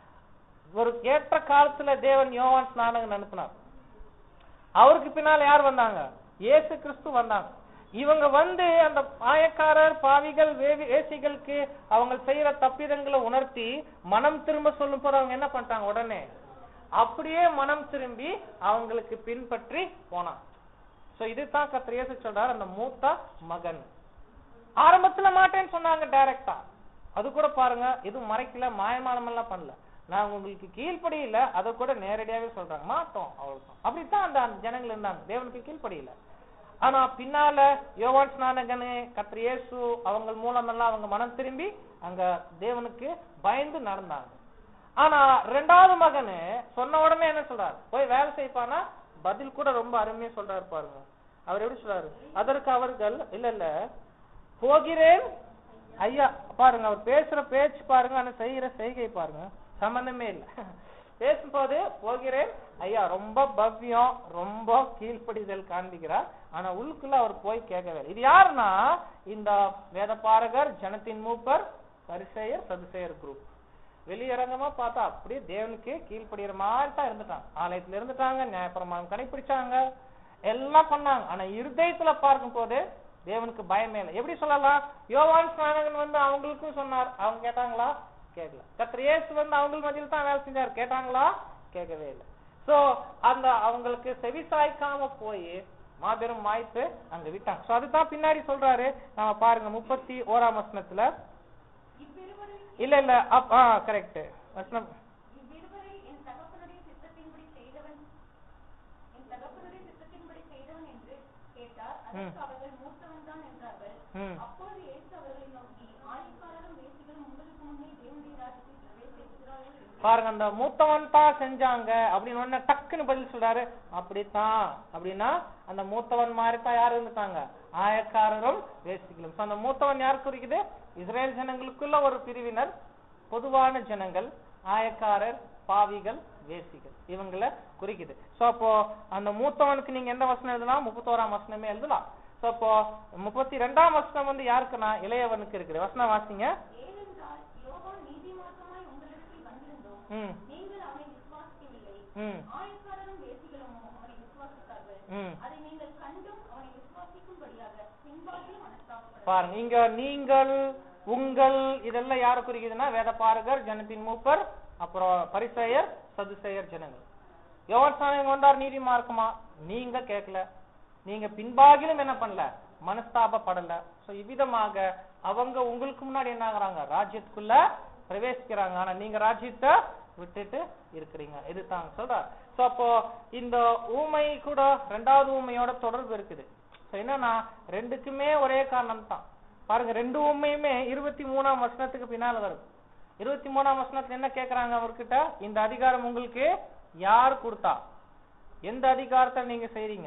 ஒரு ஏற்ற காலத்துல தேவன் யோவான் ஸ்நானகன் அனுப்பினார் அவருக்கு பின்னால யார் வந்தாங்க இயேசு கிறிஸ்து வந்தாங்க இவங்க வந்து அந்த ஆயக்காரர் பாவிகள் வேவி- வேசிகளுக்கு அவங்க செய்யற தப்பிதங்களை உணர்த்தி மனம் திரும்ப சொல்லும் போது அவங்க என்ன பண்ணிட்டாங்க உடனே அப்படியே மனம் திரும்பி அவங்களுக்கு பின்பற்றி போனான் சோ இதுதான் கர்த்தர் இயேசு சொல்றார் அந்த மூத்த மகன் ஆரம்பத்துல மாட்டேன்னு சொன்னாங்க டைரக்டா அது கூட பாருங்க எதுவும் மறைக்கல மாயமானம் எல்லாம் பண்ணல நான் உங்களுக்கு கீழ்ப்படியில அதை கூட நேரடியாவே சொல்றாங்க மாட்டோம் அவ்வளவுதான் அப்படித்தான் அந்த அந்த ஜனங்கள் இருந்தாங்க தேவனுக்கு கீழ்ப்படியில ஆனா பின்னால யோவான் ஸ்நானகனு கர்த்தர் இயேசு அவங்க மூலமெல்லாம் அவங்க மனம் திரும்பி அங்க தேவனுக்கு பயந்து நடந்தாங்க ஆனா ரெண்டாவது மகனு சொன்ன உடனே என்ன சொல்றாரு போய் வேலை செய்ப்பானா பதில் கூட ரொம்ப அருமையா சொல்றாரு பாருங்க அவர் எப்படி சொல்றாரு அதற்கு அவர்கள் இல்ல இல்ல போகிறேன் ஐயா பாருங்க அவர் பேசுற பேச்சு பாருங்க ஆனா செய்யற செய்கை பாருங்க சம்பந்தமே இல்ல பேசும்போது போகிறேன் ஐயா ரொம்ப பவ்யம் ரொம்ப கீழ்ப்படிதல் காண்பிக்கிறார் ஆனா உள்ளுக்குள்ள அவர் போய் கேட்கவே இல்லை. இது யாருன்னா இந்த வேதபாரகர் ஜனத்தின் மூப்பர் பரிசெயர் சதுசெயர் குரூப் வெளியரங்கமா பார்த்தா அப்படியே தேவனுக்கு கீழ்ப்படுகிற மாதிரி தான் இருந்துட்டாங்க ஆலயத்துல இருந்துட்டாங்க நியாயப்பிரமாணம் கடைபிடிச்சாங்க எல்லாம் பண்ணாங்க ஆனா இருதயத்துல பார்க்கும் போது தேவனுக்கு பயமே இல்லை எப்படி சொல்லலாம் யோவான் ஸ்நானகன் வந்து அவங்களுக்கும் சொன்னார் அவங்க கேட்டாங்களா கேட்கல கர்த்தர் இயேசு வந்து அவங்க மத்தியில் தான் வேலை செஞ்சார் கேட்டாங்களா கேட்கவே இல்லை சோ அந்த அவங்களுக்கு செவி சாய்க்காம போய் மாபெரும் வாய்ப்பு அங்க விட்டாங்க சோ அதுதான் பின்னாடி சொல்றாரு நம்ம பாருங்க முப்பத்தி ஓராம் வசனத்துல இவ்விருவரை இல்ல இல்ல அப் ஆ கரெக்ட் வசனம் இவ்விருவரை என் தகப்பனுடைய சித்தத்தின்படி செய்தவன் என் தகப்பனுடைய சித்தத்தின்படி செய்தவன் என்று கேட்டார் அதற்கு அவர்கள் மூத்தவன் தான் என்றார்கள் ம் அப்போது இயேசு அவர்களை நோக்கி ஆயக்காரரும் வேசிகளும் உங்களுக்கு முன்னே தேவனுடைய ராஜ்யத்தில் பிரவேசிக்கிறார்கள் என்று பாருங்க அந்த மூத்தவன் தான் செஞ்சாங்க அப்படின்னு உடனே டக்குன்னு பதில் சொல்றாரு அப்படித்தான் அப்படின்னா அந்த மூத்தவன் மாதிரி தான் யார் இருந்துட்டாங்க ஆயக்காரரும் வேசிகளும் So, அந்த மூத்தவன் யார் குறிக்குது இஸ்ரேல் ஜனங்களுக்குள்ள ஒரு பிரிவினர் பொதுவான ஜனங்கள் ஆயக்காரர் பாவிகள் வேசிகள் இவங்கள குறிக்குது சோ அப்போ அந்த மூத்தவனுக்கு நீங்க எந்த வசனம் எழுதலாம் முப்பத்தோராம் வசனமே எழுதலாம் சோ அப்போ முப்பத்தி ரெண்டாம் வசனம் வந்து யாருக்குன்னா இளையவனுக்கு இருக்குது வசனம் வாசிங்க ஏனென்றால் யோவான் நீதிமார்க்கமாய் உங்களிடத்தில் வந்திருந்தோம் ம் நீங்கள் அவனை விசுவாசிக்கவில்லை ம் ஆயக்காரரும் வேசிகளும் அவனை விசுவாசித்தார்கள் ம் அதை நீங்கள் கண்டும் அவனை விசுவாசிக்கும்படியாக பின்பாகிய மனஸ்தாபப்பட பாருங்க இங்க நீங்கள் உங்கள் இதெல்லாம் யார குறிக்குதுன்னா வேதபாரகர் ஜனத்தின் மூப்பர் அப்புறம் பரிசெயர் சதுசெயர் ஜனங்கள் யோவான் சாமி வந்தார் நீதி மார்க்கமா நீங்க கேட்கல நீங்க பின்பாகிலும் என்ன பண்ணல மனஸ்தாபப்படல சோ இவ்விதமாக அவங்க உங்களுக்கு முன்னாடி என்ன ஆகுறாங்க ராஜ்யத்துக்குள்ள பிரவேசிக்கிறாங்க ஆனா நீங்க ராஜ்யத்தை விட்டுட்டு இருக்கிறீங்க இதுதான் சொல்றார் சோ அப்போ இந்த ஊமை கூட ரெண்டாவது ஊமையோட தொடர்பு இருக்குது So, என்னன்னா ரெண்டுக்குமே ஒரே காரணம் தான் பாருங்க ரெண்டு உண்மையுமே இருபத்தி மூணாம் வசனத்துக்கு பின்னால வருது இருபத்தி மூணாம் வசனத்துல என்ன கேக்குறாங்க அவர்கிட்ட இந்த அதிகாரம் உங்களுக்கு யார் கொடுத்தா எந்த அதிகாரத்தை நீங்க செய்றீங்க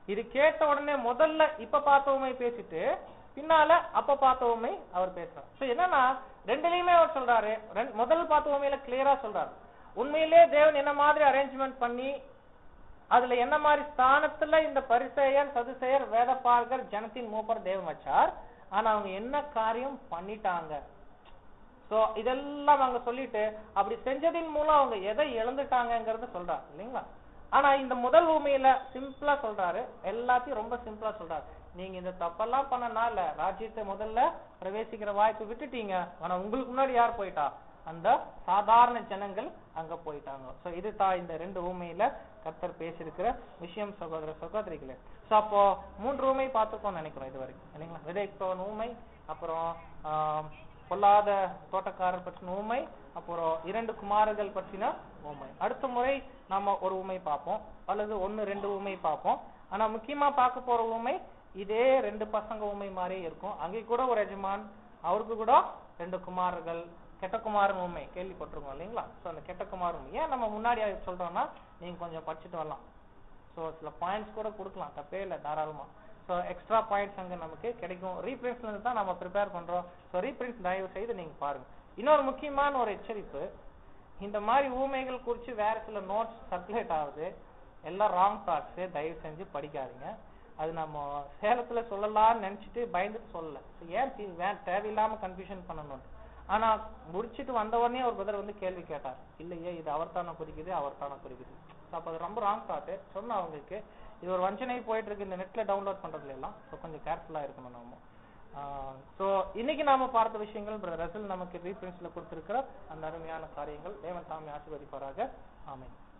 இது கேட்ட உடனே முதல்ல இப்ப பார்த்த உண்மை பேசிட்டு பின்னால அப்ப பார்த்த உண்மை அவர் பேசுறார் சோ என்னன்னா ரெண்டுலயுமே அவர் சொல்றாரு ரெண்டு- முதல் பார்த்த உண்மையில கிளியரா சொல்றாரு உண்மையிலே தேவன் என்ன மாதிரி அரேஞ்ச்மெண்ட் பண்ணி அதுல என்ன மாதிரி ஸ்தானத்துல இந்த பரிசெயர் சதுசெயர் வேதபாரகர் ஜனத்தின் மூப்பர் தேவன் வச்சார் ஆனா அவங்க என்ன காரியம் பண்ணிட்டாங்க சோ இதெல்லாம் அவங்க சொல்லிட்டு அப்படி செஞ்சதின் மூலம் அவங்க எதை இழந்துட்டாங்கங்கறத சொல்றாரு இல்லைங்களா ஆனா இந்த முதல் உண்மையில சிம்பிளா சொல்றாரு எல்லாத்தையும் ரொம்ப சிம்பிளா சொல்றாரு நீங்க இந்த தப்பெல்லாம் பண்ணனால ராஜ்யத்தை முதல்ல பிரவேசிக்கிற வாய்ப்பு விட்டுட்டீங்க ஆனா உங்களுக்கு முன்னாடி யார் போயிட்டா அந்த சாதாரண ஜனங்கள் அங்க போயிட்டாங்க சோ இதுதான் இந்த ரெண்டு ஊமையில கர்த்தர் பேசியிருக்கிற விஷயம் சகோதர சகோதரிகளே சோ அப்போ மூன்று ஊமை பார்த்துக்கோன்னு நினைக்கிறோம் இது வரைக்கும் இல்லைங்களா விதைப்பவன் ஊமை அப்புறம் ஆஹ், பொல்லாத தோட்டக்காரர் பற்றின ஊமை அப்புறம் இரண்டு குமாரர்கள் பற்றின ஊமை அடுத்த முறை நாம ஒரு ஊமை பார்ப்போம் அல்லது ஒன்னு ரெண்டு ஊமை பார்ப்போம் ஆனா முக்கியமா பார்க்க போற ஊமை இதே ரெண்டு பசங்க ஊமை மாதிரியே இருக்கும் அங்கே கூட ஒரு எஜமான் அவருக்கு கூட ரெண்டு குமாரர்கள் கெட்ட குமாரன் உண்மை கேள்விப்பட்டிருக்கோம் இல்லைங்களா சோ அந்த கெட்ட குமாரன் உண்மை. ஏன் நம்ம முன்னாடி அதை சொல்றோம்னா நீங்க கொஞ்சம் படிச்சுட்டு வரலாம் சோ சில பாயிண்ட்ஸ் கூட கொடுக்கலாம் தப்பே இல்லை தாராளமா சோ எக்ஸ்ட்ரா பாயிண்ட்ஸ் அங்க நமக்கு கிடைக்கும் ரீப்ரிண்ட்ஸ்ல இருந்து தான் நம்ம ப்ரிப்பேர் பண்றோம் சோ ரீப்ரிண்ட்ஸ் தயவு செய்து நீங்க பாருங்க இன்னொரு முக்கியமான ஒரு எச்சரிப்பு இந்த மாதிரி ஊமைகள் குறித்து வேற சில நோட்ஸ் சர்க்குலேட் ஆகுது எல்லாம் ராங் தாட்ஸ் தயவு செஞ்சு படிக்காதீங்க அது நம்ம சேலத்துல சொல்லலாம்னு நினைச்சிட்டு பயந்துட்டு சொல்லல So ஏன் தி- வே- தேவையில்லாம கன்ஃபியூஷன் பண்ணணும் ஆனா முடிச்சிட்டு வந்த உடனே ஒரு பிரதர் வந்து கேள்வி கேட்டார் இல்லையே இது அவர் தானே குறிக்குது அவர் தானே குறிக்குது So அப்ப அது ரொம்ப ராங் தாட் சொன்ன அவங்களுக்கு இது ஒரு வஞ்சனை போயிட்டு இருக்கு இந்த நெட்ல டவுன்லோட் பண்றதுல எல்லாம் ஸோ கொஞ்சம் கேர்ஃபுல்லா இருக்கணும் நாம ஸோ இன்னைக்கு நாம பார்த்த விஷயங்கள் பிரதர் ரசல் நமக்கு ரீப்ரின்ஸ்ல கொடுத்திருக்கிற அந்த அருமையான காரியங்கள் தேவன் தாமே ஆசீர்வதிப்பாராக ஆமென்